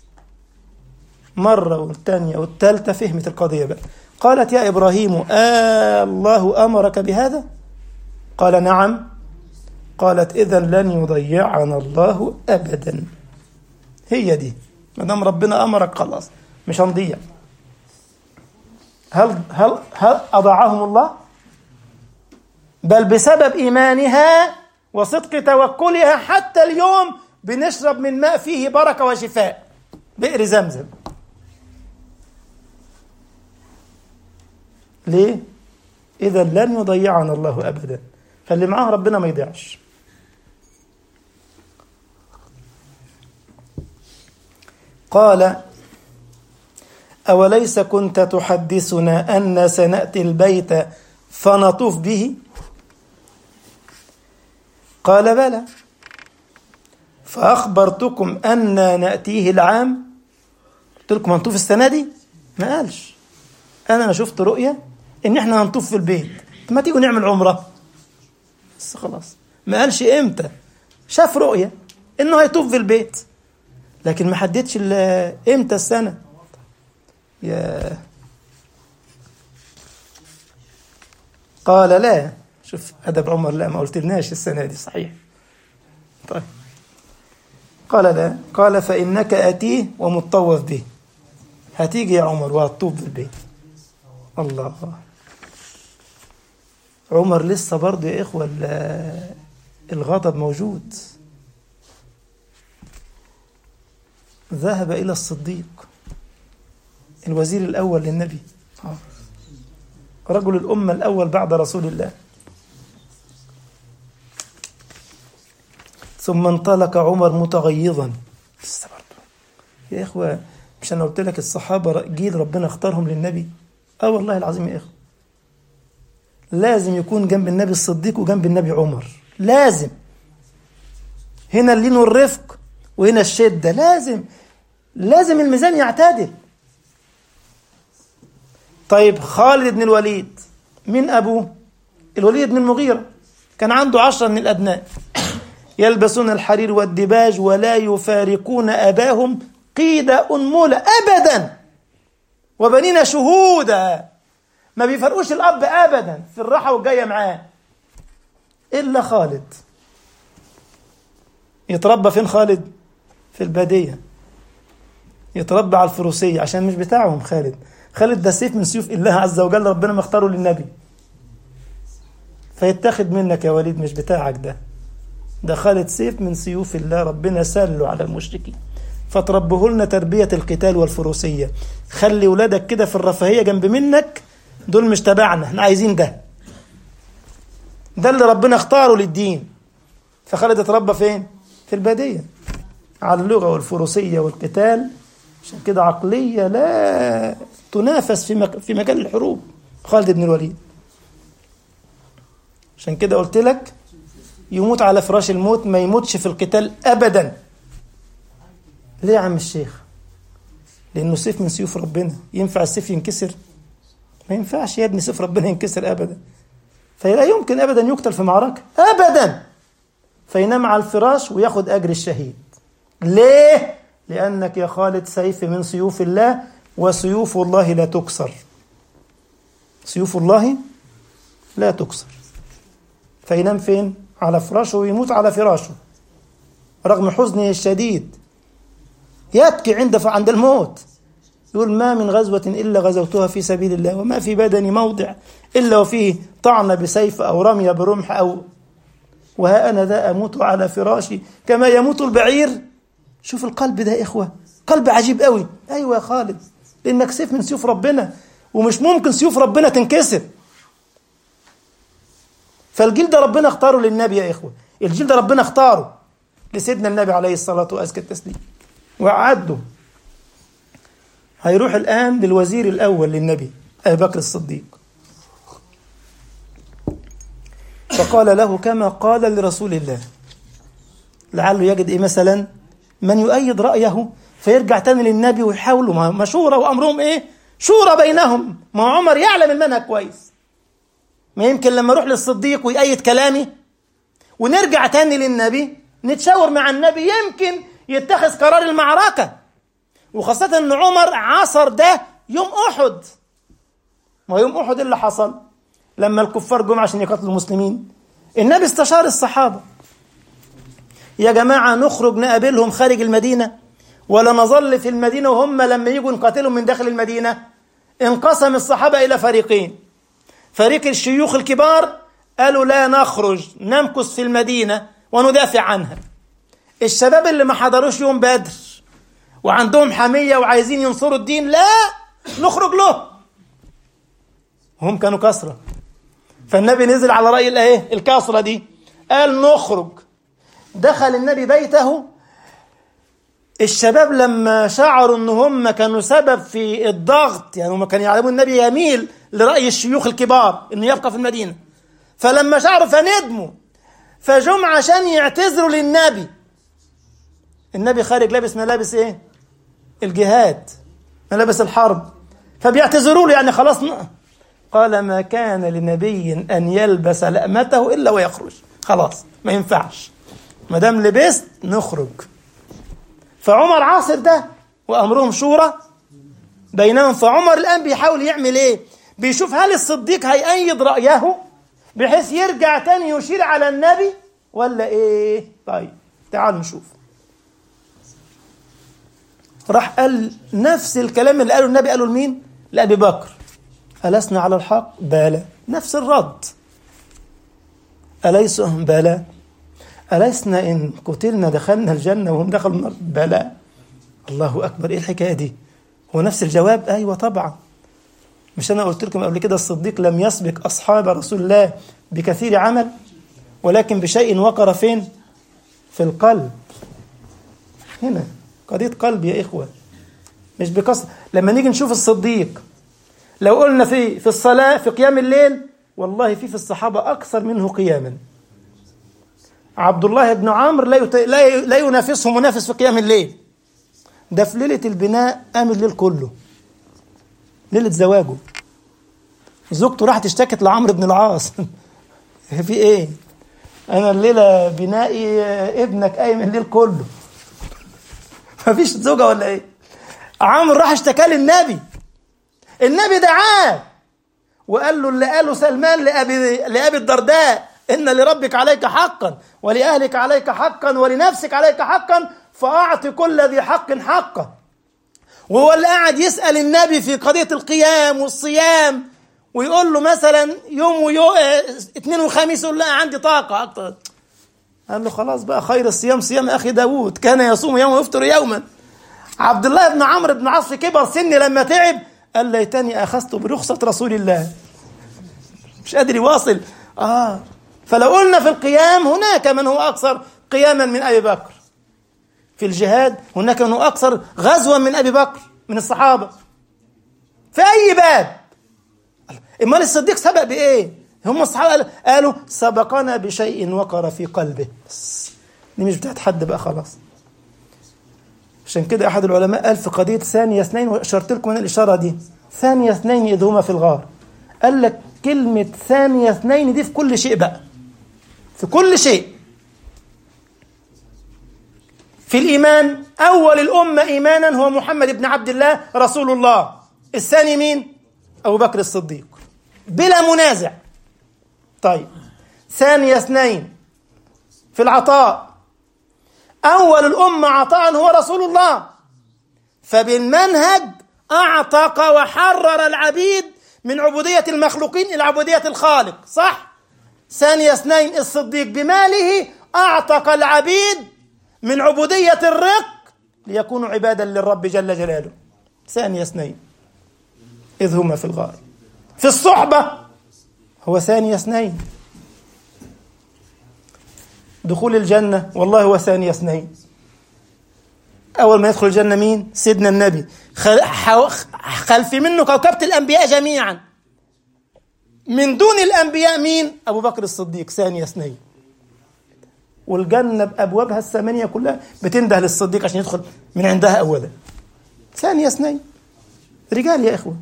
مرة والثانية والثالثة فهمت القضية بقى قالت يا إبراهيم آه الله أمرك بهذا قال نعم قالت إذا لن يضيعنا الله أبدا هي دي ما دام ربنا أمرك خلاص مش هنضيع هل هل هل أضاعهم الله؟ بل بسبب إيمانها وصدق توكلها حتى اليوم بنشرب من ماء فيه بركة وشفاء بئر زمزم ليه؟ إذا لن يضيعنا الله أبدا فاللي معاه ربنا ما يضيعش قال أوليس كنت تحدثنا أن سنأتي البيت فنطوف به قال بلى فأخبرتكم أن نأتيه العام قلت لكم هنطوف السنة دي ما قالش أنا أنا شفت رؤية إن إحنا هنطوف في البيت ما تيجوا نعمل عمرة بس خلاص ما قالش إمتى شاف رؤية إنه هيطوف في البيت لكن ما حددش إمتى السنة يا قال لا شوف أدب عمر لا ما قلت لناش السنة دي صحيح طيب قال لا قال فإنك أتيه ومطوف به هتيجي يا عمر وهتطوف بالبيت الله عمر لسه برضه يا إخوة الغضب موجود ذهب إلى الصديق الوزير الأول للنبي رجل الأمة الأول بعد رسول الله ثم انطلق عمر متغيظا لسه برضه يا إخوة مش أنا قلت لك الصحابة جيل ربنا اختارهم للنبي آه والله العظيم يا إخوة لازم يكون جنب النبي الصديق وجنب النبي عمر لازم هنا اللين والرفق وهنا الشدة لازم لازم الميزان يعتدل طيب خالد بن الوليد من أبوه الوليد بن المغيرة كان عنده عشرة من الأبناء يلبسون الحرير والدباج ولا يفارقون أباهم قيد أنملة أبدا وبنينا شهودا ما بيفرقوش الأب أبدا في الراحة والجاية معاه إلا خالد يتربى فين خالد في البادية يتربى على الفروسية عشان مش بتاعهم خالد خالد ده سيف من سيوف الله عز وجل ربنا مختاره للنبي فيتاخد منك يا وليد مش بتاعك ده ده خالد سيف من سيوف الله ربنا سله على المشركين فتربه لنا تربية القتال والفروسية خلي ولادك كده في الرفاهية جنب منك دول مش تبعنا احنا عايزين ده ده اللي ربنا اختاره للدين فخالد اتربى فين في البادية على اللغة والفروسية والقتال عشان كده عقلية لا تنافس في مك... في مجال الحروب خالد بن الوليد عشان كده قلت لك يموت على فراش الموت ما يموتش في القتال ابدا ليه يا عم الشيخ لانه سيف من سيوف ربنا ينفع السيف ينكسر ما ينفعش يا ابني سيف ربنا ينكسر ابدا فلا يمكن ابدا يقتل في معركه ابدا فينام على الفراش وياخد اجر الشهيد ليه لانك يا خالد سيف من سيوف الله وسيوف الله لا تكسر سيوف الله لا تكسر فينام فين على فراشه ويموت على فراشه رغم حزنه الشديد يبكي عند عند الموت يقول ما من غزوة إلا غزوتها في سبيل الله وما في بدني موضع إلا وفيه طعن بسيف أو رمي برمح أو وها أنا ذا أموت على فراشي كما يموت البعير شوف القلب ده يا إخوة قلب عجيب قوي أيوة يا خالد لأنك سيف من سيوف ربنا ومش ممكن سيوف ربنا تنكسر فالجيل ده ربنا اختاره للنبي يا إخوة الجيل ده ربنا اختاره لسيدنا النبي عليه الصلاة وأزكى التسليم وأعده هيروح الآن للوزير الأول للنبي أبي بكر الصديق فقال له كما قال لرسول الله لعله يجد إيه مثلا من يؤيد رأيه فيرجع تاني للنبي ويحاولوا مشورة وأمرهم إيه شورى بينهم ما عمر يعلم المنهج كويس ما يمكن لما اروح للصديق ويأيد كلامي ونرجع تاني للنبي نتشاور مع النبي يمكن يتخذ قرار المعركة وخاصة ان عمر عصر ده يوم احد ما يوم احد اللي حصل لما الكفار جم عشان يقتلوا المسلمين النبي استشار الصحابة يا جماعة نخرج نقابلهم خارج المدينة ولا نظل في المدينة وهم لما يجوا نقاتلهم من داخل المدينة انقسم الصحابة إلى فريقين فريق الشيوخ الكبار قالوا لا نخرج نمكث في المدينة وندافع عنها الشباب اللي ما حضروش يوم بدر وعندهم حمية وعايزين ينصروا الدين لا نخرج له هم كانوا كسرة فالنبي نزل على رأي الايه الكسرة دي قال نخرج دخل النبي بيته الشباب لما شعروا ان هم كانوا سبب في الضغط يعني هم كانوا يعلمون النبي يميل لرأي الشيوخ الكبار انه يبقى في المدينة فلما شعروا فندموا فجم عشان يعتذروا للنبي النبي خارج لابس ملابس ايه الجهاد ملابس الحرب فبيعتذروا له يعني خلاص قال ما كان لنبي ان يلبس لأمته الا ويخرج خلاص ما ينفعش ما دام لبست نخرج فعمر عاصر ده وامرهم شورى بينهم فعمر الان بيحاول يعمل ايه بيشوف هل الصديق هيأيد رأيه بحيث يرجع تاني يشير على النبي ولا ايه طيب تعالوا نشوف راح قال نفس الكلام اللي قاله النبي قاله لمين لأبي بكر ألسنا على الحق بلى نفس الرد أليس بلى ألسنا إن قتلنا دخلنا الجنة وهم دخلوا النار بلى الله أكبر إيه الحكاية دي هو نفس الجواب أيوة طبعا مش أنا قلت لكم قبل كده الصديق لم يسبق أصحاب رسول الله بكثير عمل ولكن بشيء وقر فين في القلب هنا قضية قلب يا إخوة مش بكسر لما نيجي نشوف الصديق لو قلنا في في الصلاة في قيام الليل والله في في الصحابة أكثر منه قياما عبد الله بن عمرو لا يت... لا, ي... لا ينافسه منافس في قيام الليل ده في ليلة البناء قام الليل كله ليلة زواجه زوجته راحت اشتكت لعمرو بن العاص في ايه انا الليلة بنائي ابنك قايم الليل كله مفيش زوجة ولا ايه عمرو راح اشتكى للنبي النبي دعاه وقال له اللي قاله سلمان لأبي, لأبي الدرداء إن لربك عليك حقا ولأهلك عليك حقا ولنفسك عليك حقا فأعط كل ذي حق حقه وهو اللي قاعد يسأل النبي في قضية القيام والصيام ويقول له مثلا يوم ويوم اثنين وخميس يقول لا عندي طاقة أكتر قال له خلاص بقى خير الصيام صيام أخي داوود كان يصوم يوم ويفطر يوما عبد الله بن عمرو بن عاص في كبر سن لما تعب قال ليتني أخذت برخصة رسول الله مش قادر يواصل آه فلو قلنا في القيام هناك من هو أكثر قياما من أبي بكر في الجهاد هناك من هو أكثر غزوا من أبي بكر من الصحابة في أي باب امال الصديق سبق بإيه هم الصحابة قالوا سبقنا بشيء وقر في قلبه بس دي مش بتاعت حد بقى خلاص عشان كده أحد العلماء قال في قضية ثانية اثنين وأشرت لكم من الإشارة دي ثانية اثنين إذ هما في الغار قال لك كلمة ثانية اثنين دي في كل شيء بقى في كل شيء في الإيمان أول الأمة إيمانا هو محمد بن عبد الله رسول الله الثاني مين؟ أبو بكر الصديق بلا منازع طيب ثانية اثنين في العطاء أول الأمة عطاء هو رسول الله فبالمنهج أعتق وحرر العبيد من عبودية المخلوقين إلى عبودية الخالق صح؟ ثانية اثنين الصديق بماله أعتق العبيد من عبودية الرق ليكونوا عبادا للرب جل جلاله ثانية اثنين إذ هما في الغار في الصحبة هو ثانية اثنين دخول الجنة والله هو ثانية اثنين أول ما يدخل الجنة مين؟ سيدنا النبي خلف منه كوكبة الأنبياء جميعا من دون الأنبياء مين؟ أبو بكر الصديق ثاني اثنين والجنة بأبوابها الثمانية كلها بتنده للصديق عشان يدخل من عندها أولا ثاني اثنين رجال يا إخوة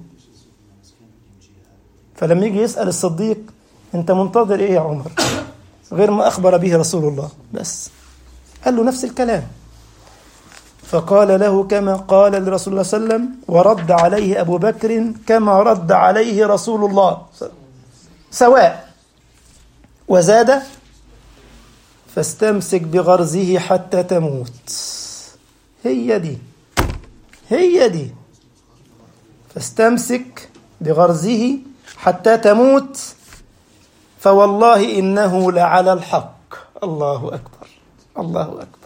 فلما يجي يسأل الصديق أنت منتظر إيه يا عمر غير ما أخبر به رسول الله بس قال له نفس الكلام فقال له كما قال لرسول الله صلى الله عليه وسلم ورد عليه أبو بكر كما رد عليه رسول الله سواء وزاد فاستمسك بغرزه حتى تموت هي دي هي دي فاستمسك بغرزه حتى تموت فوالله إنه لعلى الحق الله أكبر الله أكبر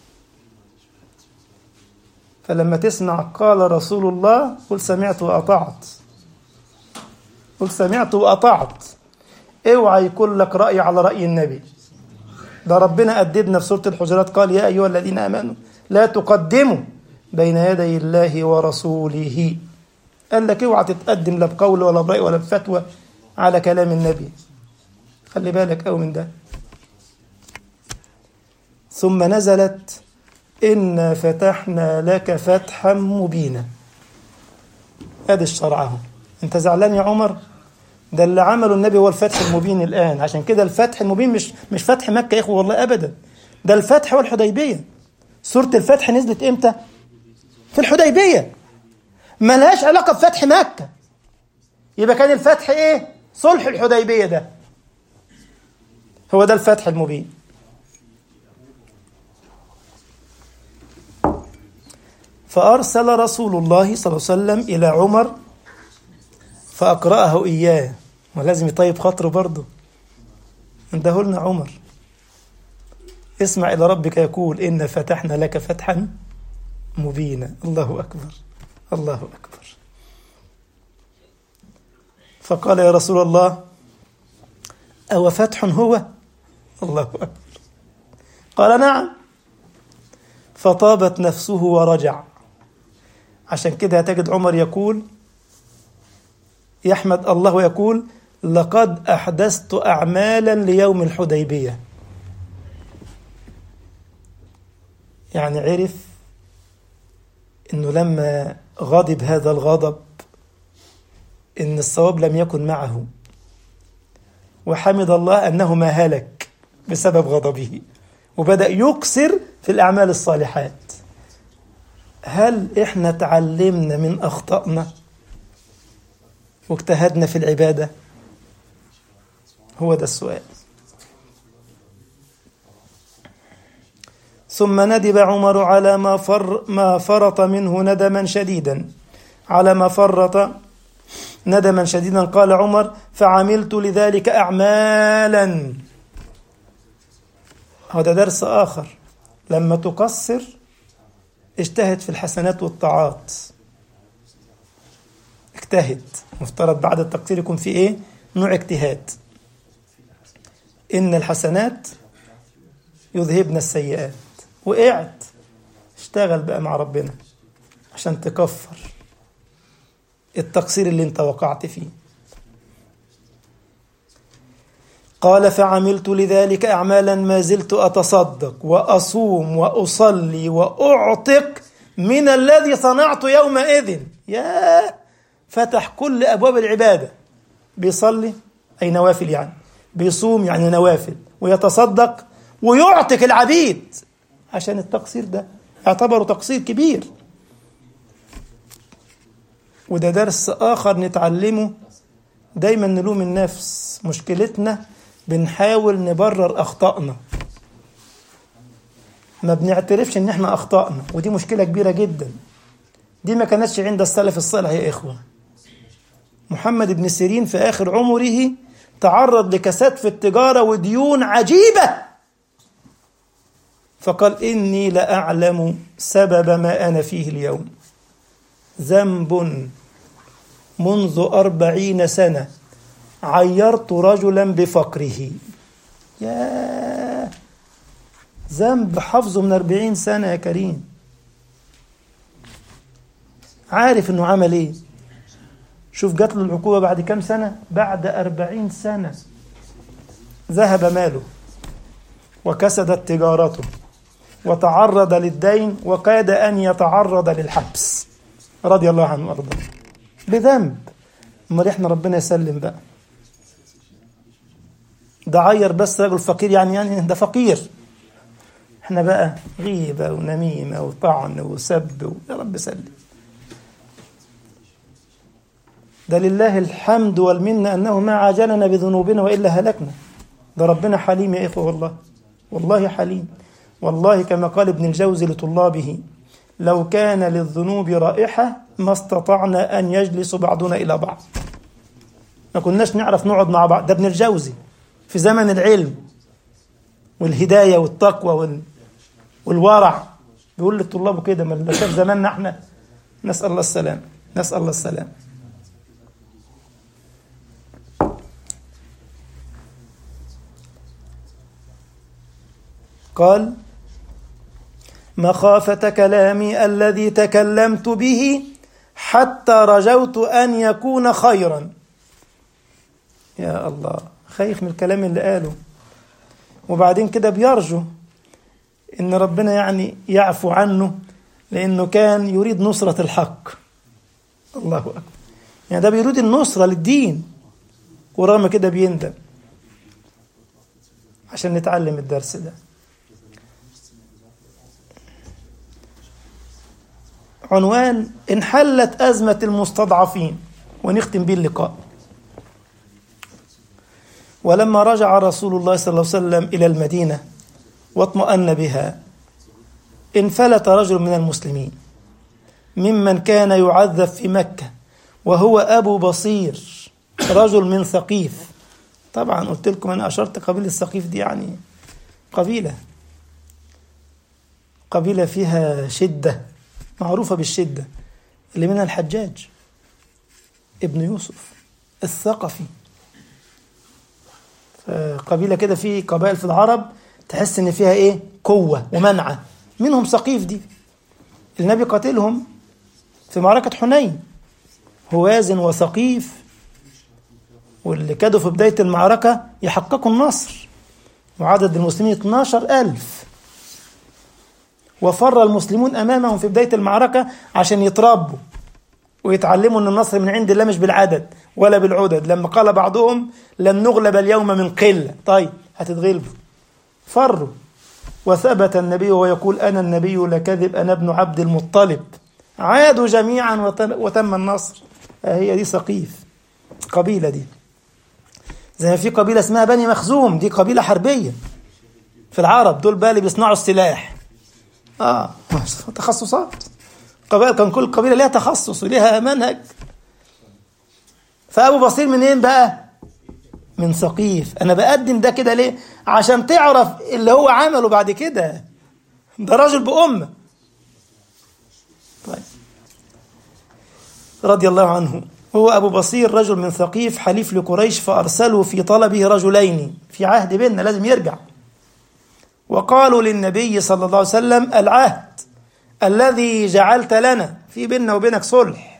فلما تسمع قال رسول الله قل سمعت وأطعت قل سمعت وأطعت اوعى يكون لك رأي على رأي النبي ده ربنا أدبنا في سورة الحجرات قال يا أيها الذين آمنوا لا تقدموا بين يدي الله ورسوله قال لك اوعى تتقدم لا بقول ولا برأي ولا بفتوى على كلام النبي خلي بالك أو من ده ثم نزلت إنا فتحنا لك فتحا مبينا هذا الشرع اهو انت زعلان يا عمر ده اللي عمله النبي هو الفتح المبين الآن عشان كده الفتح المبين مش مش فتح مكة يا إخوة والله أبدا ده الفتح والحديبية سورة الفتح نزلت إمتى؟ في الحديبية ملهاش علاقة بفتح مكة يبقى كان الفتح إيه؟ صلح الحديبية ده هو ده الفتح المبين فأرسل رسول الله صلى الله عليه وسلم إلى عمر فأقرأه إياه ولازم يطيب خاطره برضه انده لنا عمر اسمع إلى ربك يقول إن فتحنا لك فتحا مبينا الله أكبر الله أكبر فقال يا رسول الله أو فتح هو الله أكبر قال نعم فطابت نفسه ورجع عشان كده تجد عمر يقول يحمد الله ويقول لقد أحدثت أعمالا ليوم الحديبية يعني عرف أنه لما غضب هذا الغضب إن الصواب لم يكن معه وحمد الله أنه ما هلك بسبب غضبه وبدأ يكسر في الأعمال الصالحات هل إحنا تعلمنا من أخطائنا واجتهدنا في العبادة هو ده السؤال ثم ندب عمر على ما فر ما فرط منه ندما شديدا على ما فرط ندما شديدا قال عمر فعملت لذلك أعمالا هذا درس آخر لما تقصر اجتهد في الحسنات والطاعات اجتهد مفترض بعد التقصير يكون في ايه نوع اجتهاد ان الحسنات يذهبن السيئات وقعت اشتغل بقى مع ربنا عشان تكفر التقصير اللي انت وقعت فيه قال فعملت لذلك أعمالا ما زلت أتصدق وأصوم وأصلي وأعتق من الذي صنعت يومئذ يا فتح كل أبواب العبادة بيصلي أي نوافل يعني بيصوم يعني نوافل ويتصدق ويعتق العبيد عشان التقصير ده اعتبره تقصير كبير وده درس آخر نتعلمه دايما نلوم النفس مشكلتنا بنحاول نبرر أخطائنا ما بنعترفش ان احنا اخطأنا ودي مشكلة كبيرة جدا دي ما كانتش عند السلف الصالح يا إخوة محمد بن سيرين في آخر عمره تعرض لكساد في التجارة وديون عجيبة فقال إني لأعلم سبب ما أنا فيه اليوم ذنب منذ أربعين سنة عيرت رجلا بفقره يا ذنب حفظه من أربعين سنة يا كريم عارف انه عمل ايه شوف جات له العقوبة بعد كام سنة بعد أربعين سنة ذهب ماله وكسدت تجارته وتعرض للدين وكاد أن يتعرض للحبس رضي الله عنه وأرضاه بذنب امال احنا ربنا يسلم بقى ده عير بس رجل فقير يعني يعني ده فقير احنا بقى غيبة ونميمة وطعن وسب و... يا رب سلم ده لله الحمد والمنة أنه ما عاجلنا بذنوبنا وإلا هلكنا ده ربنا حليم يا إخوة والله والله حليم والله كما قال ابن الجوزي لطلابه لو كان للذنوب رائحة ما استطعنا أن يجلس بعضنا إلى بعض ما كناش نعرف نقعد مع بعض ده ابن الجوزي في زمن العلم والهداية والتقوى وال... والورع بيقول للطلاب كده ما اللي شاف زماننا احنا نسأل الله السلام نسأل الله السلام قال مخافة كلامي الذي تكلمت به حتى رجوت أن يكون خيرا يا الله خايف من الكلام اللي قاله وبعدين كده بيرجو ان ربنا يعني يعفو عنه لانه كان يريد نصرة الحق الله اكبر يعني ده بيريد النصرة للدين ورغم كده بيندم عشان نتعلم الدرس ده عنوان انحلت أزمة المستضعفين ونختم به اللقاء ولما رجع رسول الله صلى الله عليه وسلم إلى المدينة واطمأن بها انفلت رجل من المسلمين ممن كان يعذب في مكة وهو أبو بصير رجل من ثقيف طبعا قلت لكم أنا أشرت قبيلة الثقيف دي يعني قبيلة قبيلة فيها شدة معروفة بالشدة اللي منها الحجاج ابن يوسف الثقفي قبيلة كده في قبائل في العرب تحس ان فيها ايه قوة ومنعة منهم سقيف دي النبي قاتلهم في معركة حنين هوازن وثقيف واللي كادوا في بداية المعركة يحققوا النصر وعدد المسلمين 12 ألف وفر المسلمون أمامهم في بداية المعركة عشان يتربوا ويتعلموا أن النصر من عند الله مش بالعدد ولا بالعدد لما قال بعضهم لن نغلب اليوم من قلة طيب هتتغلبوا فروا وثبت النبي ويقول أنا النبي لا كذب أنا ابن عبد المطلب عادوا جميعا وتم النصر هي دي سقيف قبيلة دي زي ما في قبيلة اسمها بني مخزوم دي قبيلة حربية في العرب دول بقى اللي بيصنعوا السلاح اه تخصصات قبائل كان كل قبيله ليها تخصص وليها منهج فابو بصير منين بقى من ثقيف انا بقدم ده كده ليه عشان تعرف اللي هو عمله بعد كده ده راجل بأمة طيب رضي الله عنه هو أبو بصير رجل من ثقيف حليف لقريش فأرسلوا في طلبه رجلين في عهد بيننا لازم يرجع وقالوا للنبي صلى الله عليه وسلم العهد الذي جعلت لنا في بيننا وبينك صلح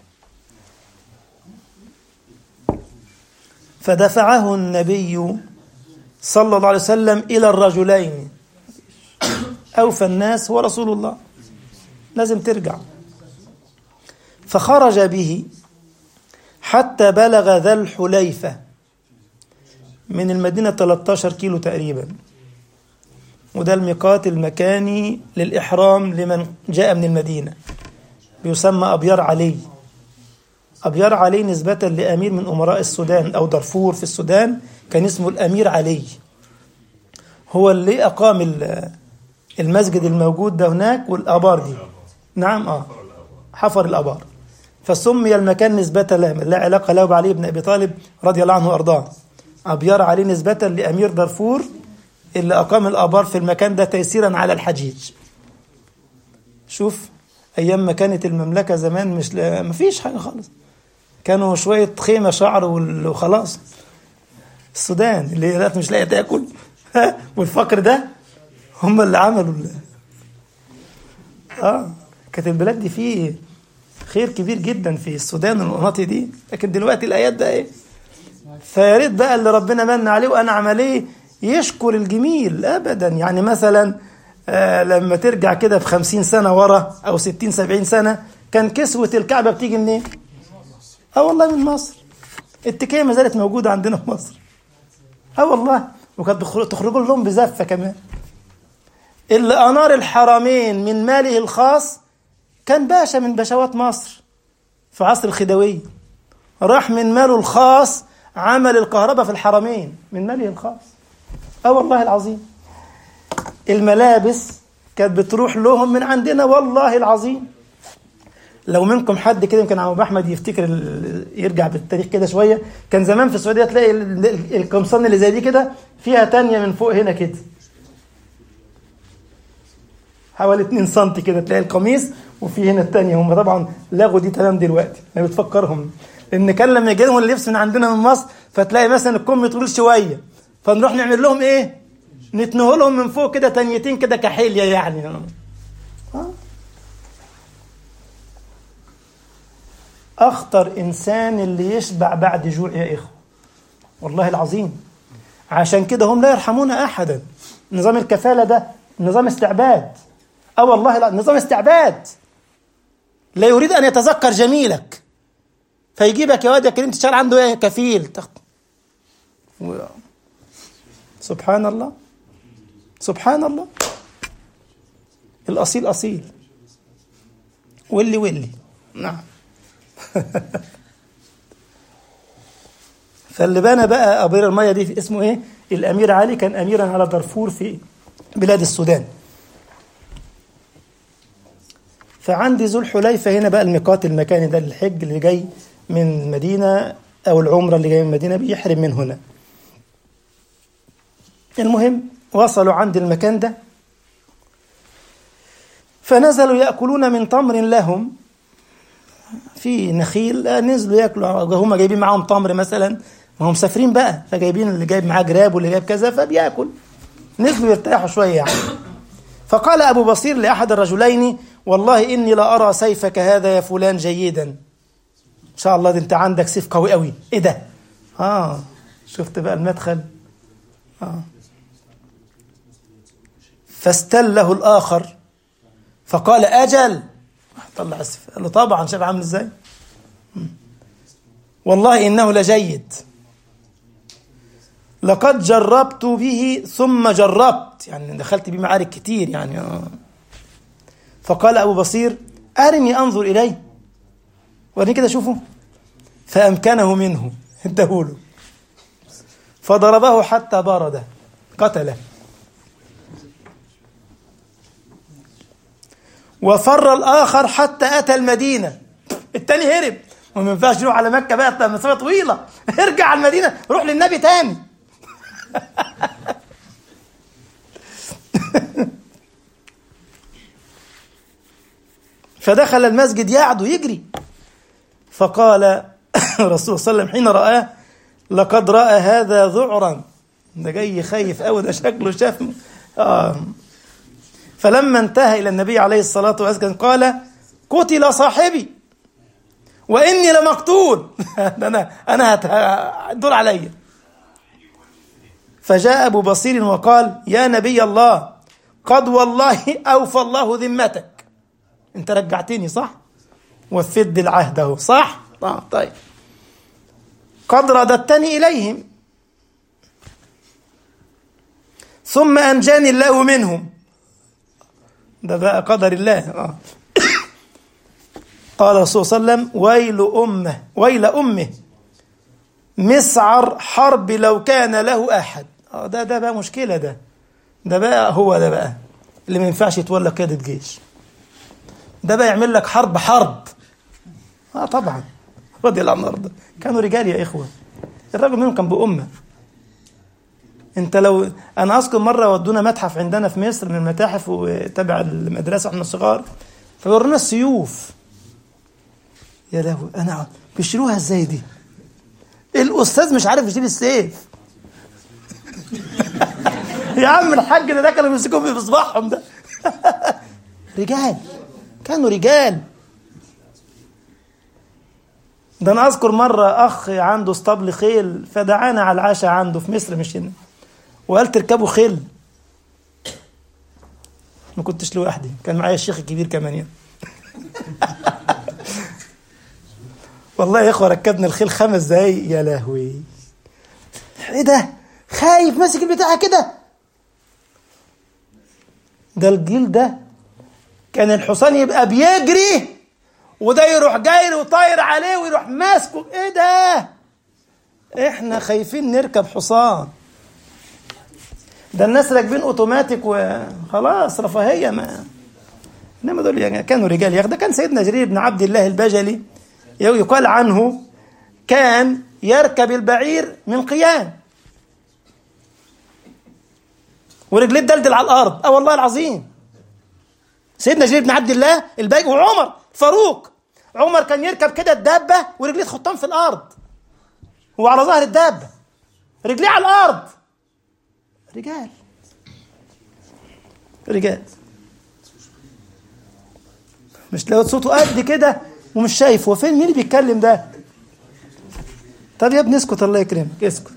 فدفعه النبي صلى الله عليه وسلم إلى الرجلين أوفى الناس هو رسول الله لازم ترجع فخرج به حتى بلغ ذا الحليفة من المدينة 13 كيلو تقريبا وده الميقات المكاني للإحرام لمن جاء من المدينة بيسمى أبيار علي أبيار علي نسبة لأمير من أمراء السودان أو دارفور في السودان كان اسمه الأمير علي هو اللي أقام المسجد الموجود ده هناك والآبار دي نعم آه حفر الآبار فسمي المكان نسبة له لا علاقة له بعلي بن أبي طالب رضي الله عنه وأرضاه أبيار علي نسبة لأمير دارفور اللي أقام الآبار في المكان ده تيسيرا على الحجيج شوف أيام ما كانت المملكة زمان مش لا ما فيش حاجة خالص كانوا شوية خيمة شعر وخلاص السودان اللي مش لاقية تاكل والفقر ده هم اللي عملوا اه كانت البلاد دي فيه خير كبير جدا في السودان والمناطق دي لكن دلوقتي الايات ده ايه فيا ريت بقى اللي ربنا من عليه وانعم عليه يشكر الجميل ابدا يعني مثلا آه لما ترجع كده في خمسين سنة ورا أو ستين سبعين سنة كان كسوة الكعبة بتيجي منين؟ اه والله من مصر التكية ما زالت موجودة عندنا في مصر اه والله وكانت تخرجوا لهم بزفة كمان اللي أنار الحرمين من ماله الخاص كان باشا من باشوات مصر في عصر الخديوية راح من ماله الخاص عمل الكهرباء في الحرمين من ماله الخاص اه والله العظيم الملابس كانت بتروح لهم من عندنا والله العظيم لو منكم حد كده يمكن عم احمد يفتكر يرجع بالتاريخ كده شويه كان زمان في السعوديه تلاقي القمصان اللي زي دي كده فيها تانية من فوق هنا كده حوالي 2 سم كده تلاقي القميص وفي هنا التانية هم طبعا لغوا دي تمام دلوقتي انا بتفكرهم لان كان لما يجي لهم اللبس من عندنا من مصر فتلاقي مثلا الكم طويل شويه فنروح نعمل لهم ايه؟ نتنه لهم من فوق كده تانيتين كده كحيليا يعني آه. أخطر إنسان اللي يشبع بعد جوع يا إخوة والله العظيم عشان كده هم لا يرحمون أحدا نظام الكفالة ده نظام استعباد أه والله لا نظام استعباد لا يريد أن يتذكر جميلك فيجيبك يا واد يا كريم تشتغل عنده ايه كفيل تخ... و... سبحان الله سبحان الله الأصيل أصيل واللي واللي نعم فاللي بنى بقى أبير المية دي اسمه إيه؟ الأمير علي كان أميرا على دارفور في بلاد السودان فعندي ذو الحليفة هنا بقى الميقات المكاني ده الحج اللي جاي من المدينة أو العمرة اللي جاي من المدينة بيحرم من هنا المهم وصلوا عند المكان ده فنزلوا يأكلون من تمر لهم في نخيل نزلوا ياكلوا هم جايبين معاهم تمر مثلا ما هم مسافرين بقى فجايبين اللي جايب معاه جراب واللي جايب كذا فبياكل نزلوا يرتاحوا شويه يعني فقال ابو بصير لاحد الرجلين والله اني لا ارى سيفك هذا يا فلان جيدا ان شاء الله ده انت عندك سيف قوي قوي ايه ده اه شفت بقى المدخل اه فاستله الاخر فقال اجل طلع السيف قال له طبعا شاف عامل ازاي والله انه لجيد لقد جربت به ثم جربت يعني دخلت بيه معارك كتير يعني آه. فقال ابو بصير ارني انظر اليه وريني كده شوفه فامكنه منه اداهوله فضربه حتى برد قتله وفر الآخر حتى أتى المدينة التاني هرب وما ينفعش يروح على مكة بقى مسافة طويلة ارجع على المدينة روح للنبي تاني فدخل المسجد يعدو يجري فقال الرسول صلى الله عليه وسلم حين رآه لقد رأى هذا ذعرا ده جاي خايف قوي ده شكله شاف آه فلما انتهى إلى النبي عليه الصلاة والسلام قال قتل صاحبي وإني لمقتول أنا أنا هتدور عليا فجاء أبو بصير وقال يا نبي الله قد والله أوفى الله ذمتك أنت رجعتني صح وفد العهد أهو صح آه طيب قد رددتني إليهم ثم أنجاني الله منهم ده بقى قدر الله آه. قال الرسول صلى الله عليه وسلم ويل أمه ويل أمه مسعر حرب لو كان له أحد آه ده ده بقى مشكلة ده ده بقى هو ده بقى اللي ما ينفعش يتولى قيادة جيش ده بقى يعمل لك حرب حرب اه طبعا رضي الله عنه وارضاه كانوا رجال يا إخوة الراجل منهم كان بأمة انت لو انا اذكر مره ودونا متحف عندنا في مصر من المتاحف وتبع المدرسه واحنا صغار فورونا السيوف يا لهوي انا بيشتروها ازاي دي الاستاذ مش عارف يشيل السيف يا عم الحاج ده, ده كانوا بيمسكوهم بصباعهم ده رجال كانوا رجال ده انا اذكر مره اخ عنده اسطبل خيل فدعانا على العشاء عنده في مصر مش هنا وقال تركبوا خيل ما كنتش لوحدي كان معايا الشيخ الكبير كمان يعني والله يا اخوه ركبنا الخيل خمس دقايق يا لهوي ايه ده خايف ماسك البتاع كده ده الجيل ده كان الحصان يبقى بيجري وده يروح جاي وطاير عليه ويروح ماسكه ايه ده احنا خايفين نركب حصان ده الناس راكبين اوتوماتيك وخلاص رفاهيه ما انما دول يعني كانوا رجال يا ده كان سيدنا جرير بن عبد الله البجلي يقال عنه كان يركب البعير من قيام ورجليه تدلدل على الارض اه والله العظيم سيدنا جرير بن عبد الله الباقي وعمر فاروق عمر كان يركب كده الدابه ورجليه تخطان في الارض هو على ظهر الدابه رجليه على الارض رجال رجال مش لو صوته قد كده ومش شايف هو فين مين اللي بيتكلم ده طب يا ابني اسكت الله يكرمك اسكت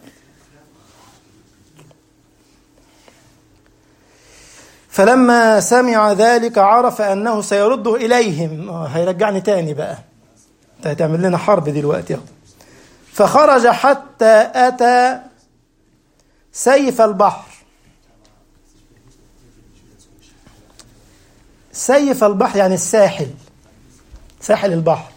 فلما سمع ذلك عرف أنه سيرده إليهم آه هيرجعني تاني بقى انت هتعمل لنا حرب دلوقتي اهو فخرج حتى أتى سيف البحر سيف البحر يعني الساحل ساحل البحر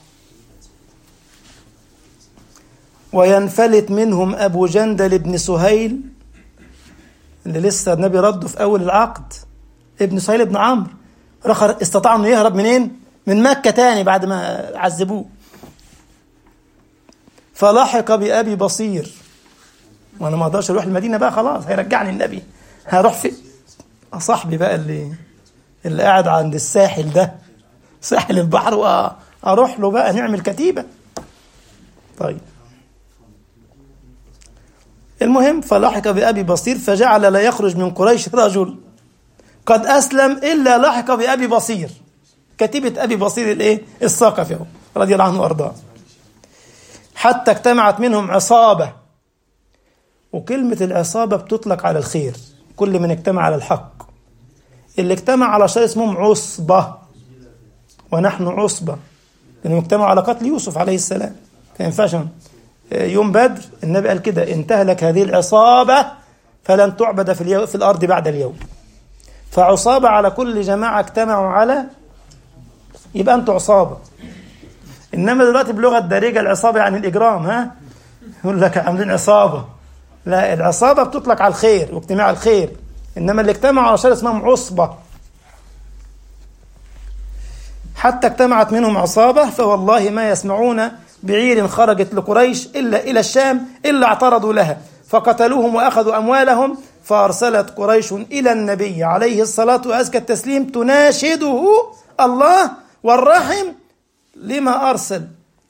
وينفلت منهم أبو جندل بن سهيل اللي لسه النبي رده في أول العقد ابن سهيل بن عمرو رخر استطاع انه يهرب منين؟ من مكة تاني بعد ما عذبوه فلحق بأبي بصير وانا ما اقدرش اروح المدينة بقى خلاص هيرجعني النبي هروح في صاحبي بقى اللي اللي قاعد عند الساحل ده ساحل البحر واروح له بقى نعمل كتيبة طيب المهم فلحق بأبي بصير فجعل لا يخرج من قريش رجل قد أسلم إلا لحق بأبي بصير كتيبة أبي بصير الإيه؟ الثقفي رضي الله عنه وأرضاه حتى اجتمعت منهم عصابة وكلمة العصابة بتطلق على الخير كل من اجتمع على الحق اللي اجتمع على شيء اسمهم عصبة ونحن عصبة لأنهم اجتمعوا على قتل يوسف عليه السلام ما ينفعش يوم بدر النبي قال كده ان تهلك هذه العصابة فلن تعبد في, اليوم في الأرض بعد اليوم فعصابة على كل جماعة اجتمعوا على يبقى أنتوا عصابة إنما دلوقتي بلغة الدارجة العصابة يعني الإجرام ها يقول لك عاملين عصابة لا العصابة بتطلق على الخير واجتماع الخير إنما اللي اجتمعوا على شيء اسمهم عصبة حتى اجتمعت منهم عصابة فوالله ما يسمعون بعير خرجت لقريش إلا إلى الشام إلا اعترضوا لها فقتلوهم وأخذوا أموالهم فأرسلت قريش إلى النبي عليه الصلاة وأزكى التسليم تناشده الله والرحم لما أرسل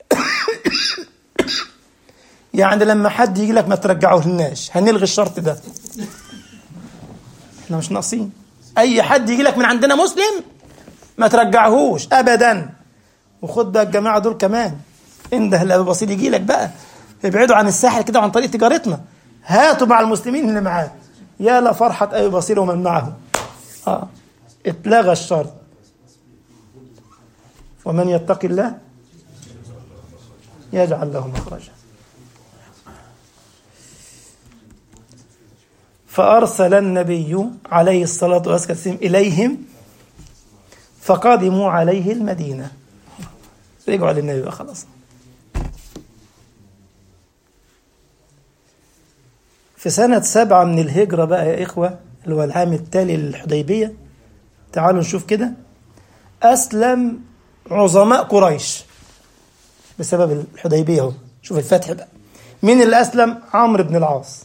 يعني لما حد يجي لك ما ترجعه لناش هنلغي الشرط ده احنا مش ناقصين اي حد يجي لك من عندنا مسلم ما ترجعهوش ابدا وخد بقى الجماعه دول كمان انده لابو بصير يجي لك بقى ابعدوا عن الساحل كده وعن طريق تجارتنا هاتوا مع المسلمين اللي معاه يا لفرحة أبي بصير ومن معه آه. اتلغى الشرط ومن يتق الله يجعل له مخرجا فأرسل النبي عليه الصلاة والسلام إليهم فقدموا عليه المدينة رجعوا للنبي بقى خلاص في سنة سبعة من الهجرة بقى يا إخوة اللي هو العام التالي للحديبية تعالوا نشوف كده أسلم عظماء قريش بسبب الحديبية اهو شوف الفتح بقى مين اللي أسلم عمرو بن العاص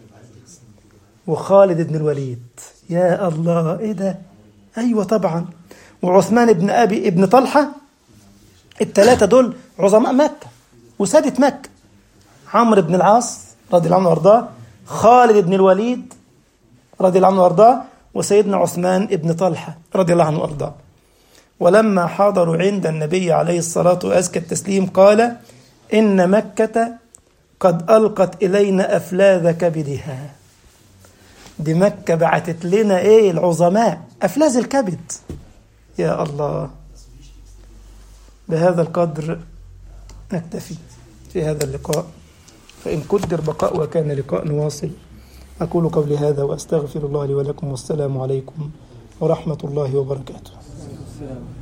وخالد بن الوليد يا الله إيه ده أيوة طبعا وعثمان بن أبي ابن طلحة الثلاثة دول عظماء مكة وسادة مكة عمرو بن العاص رضي الله عنه وارضاه خالد بن الوليد رضي الله عنه وارضاه وسيدنا عثمان بن طلحة رضي الله عنه وارضاه ولما حضروا عند النبي عليه الصلاة وأزكى التسليم قال إن مكة قد ألقت إلينا أفلاذ كبدها دي مكة بعتت لنا إيه العظماء أفلاذ الكبد يا الله بهذا القدر نكتفي في هذا اللقاء فإن قدر بقاء وكان لقاء نواصل أقول قولي هذا وأستغفر الله لي ولكم والسلام عليكم ورحمة الله وبركاته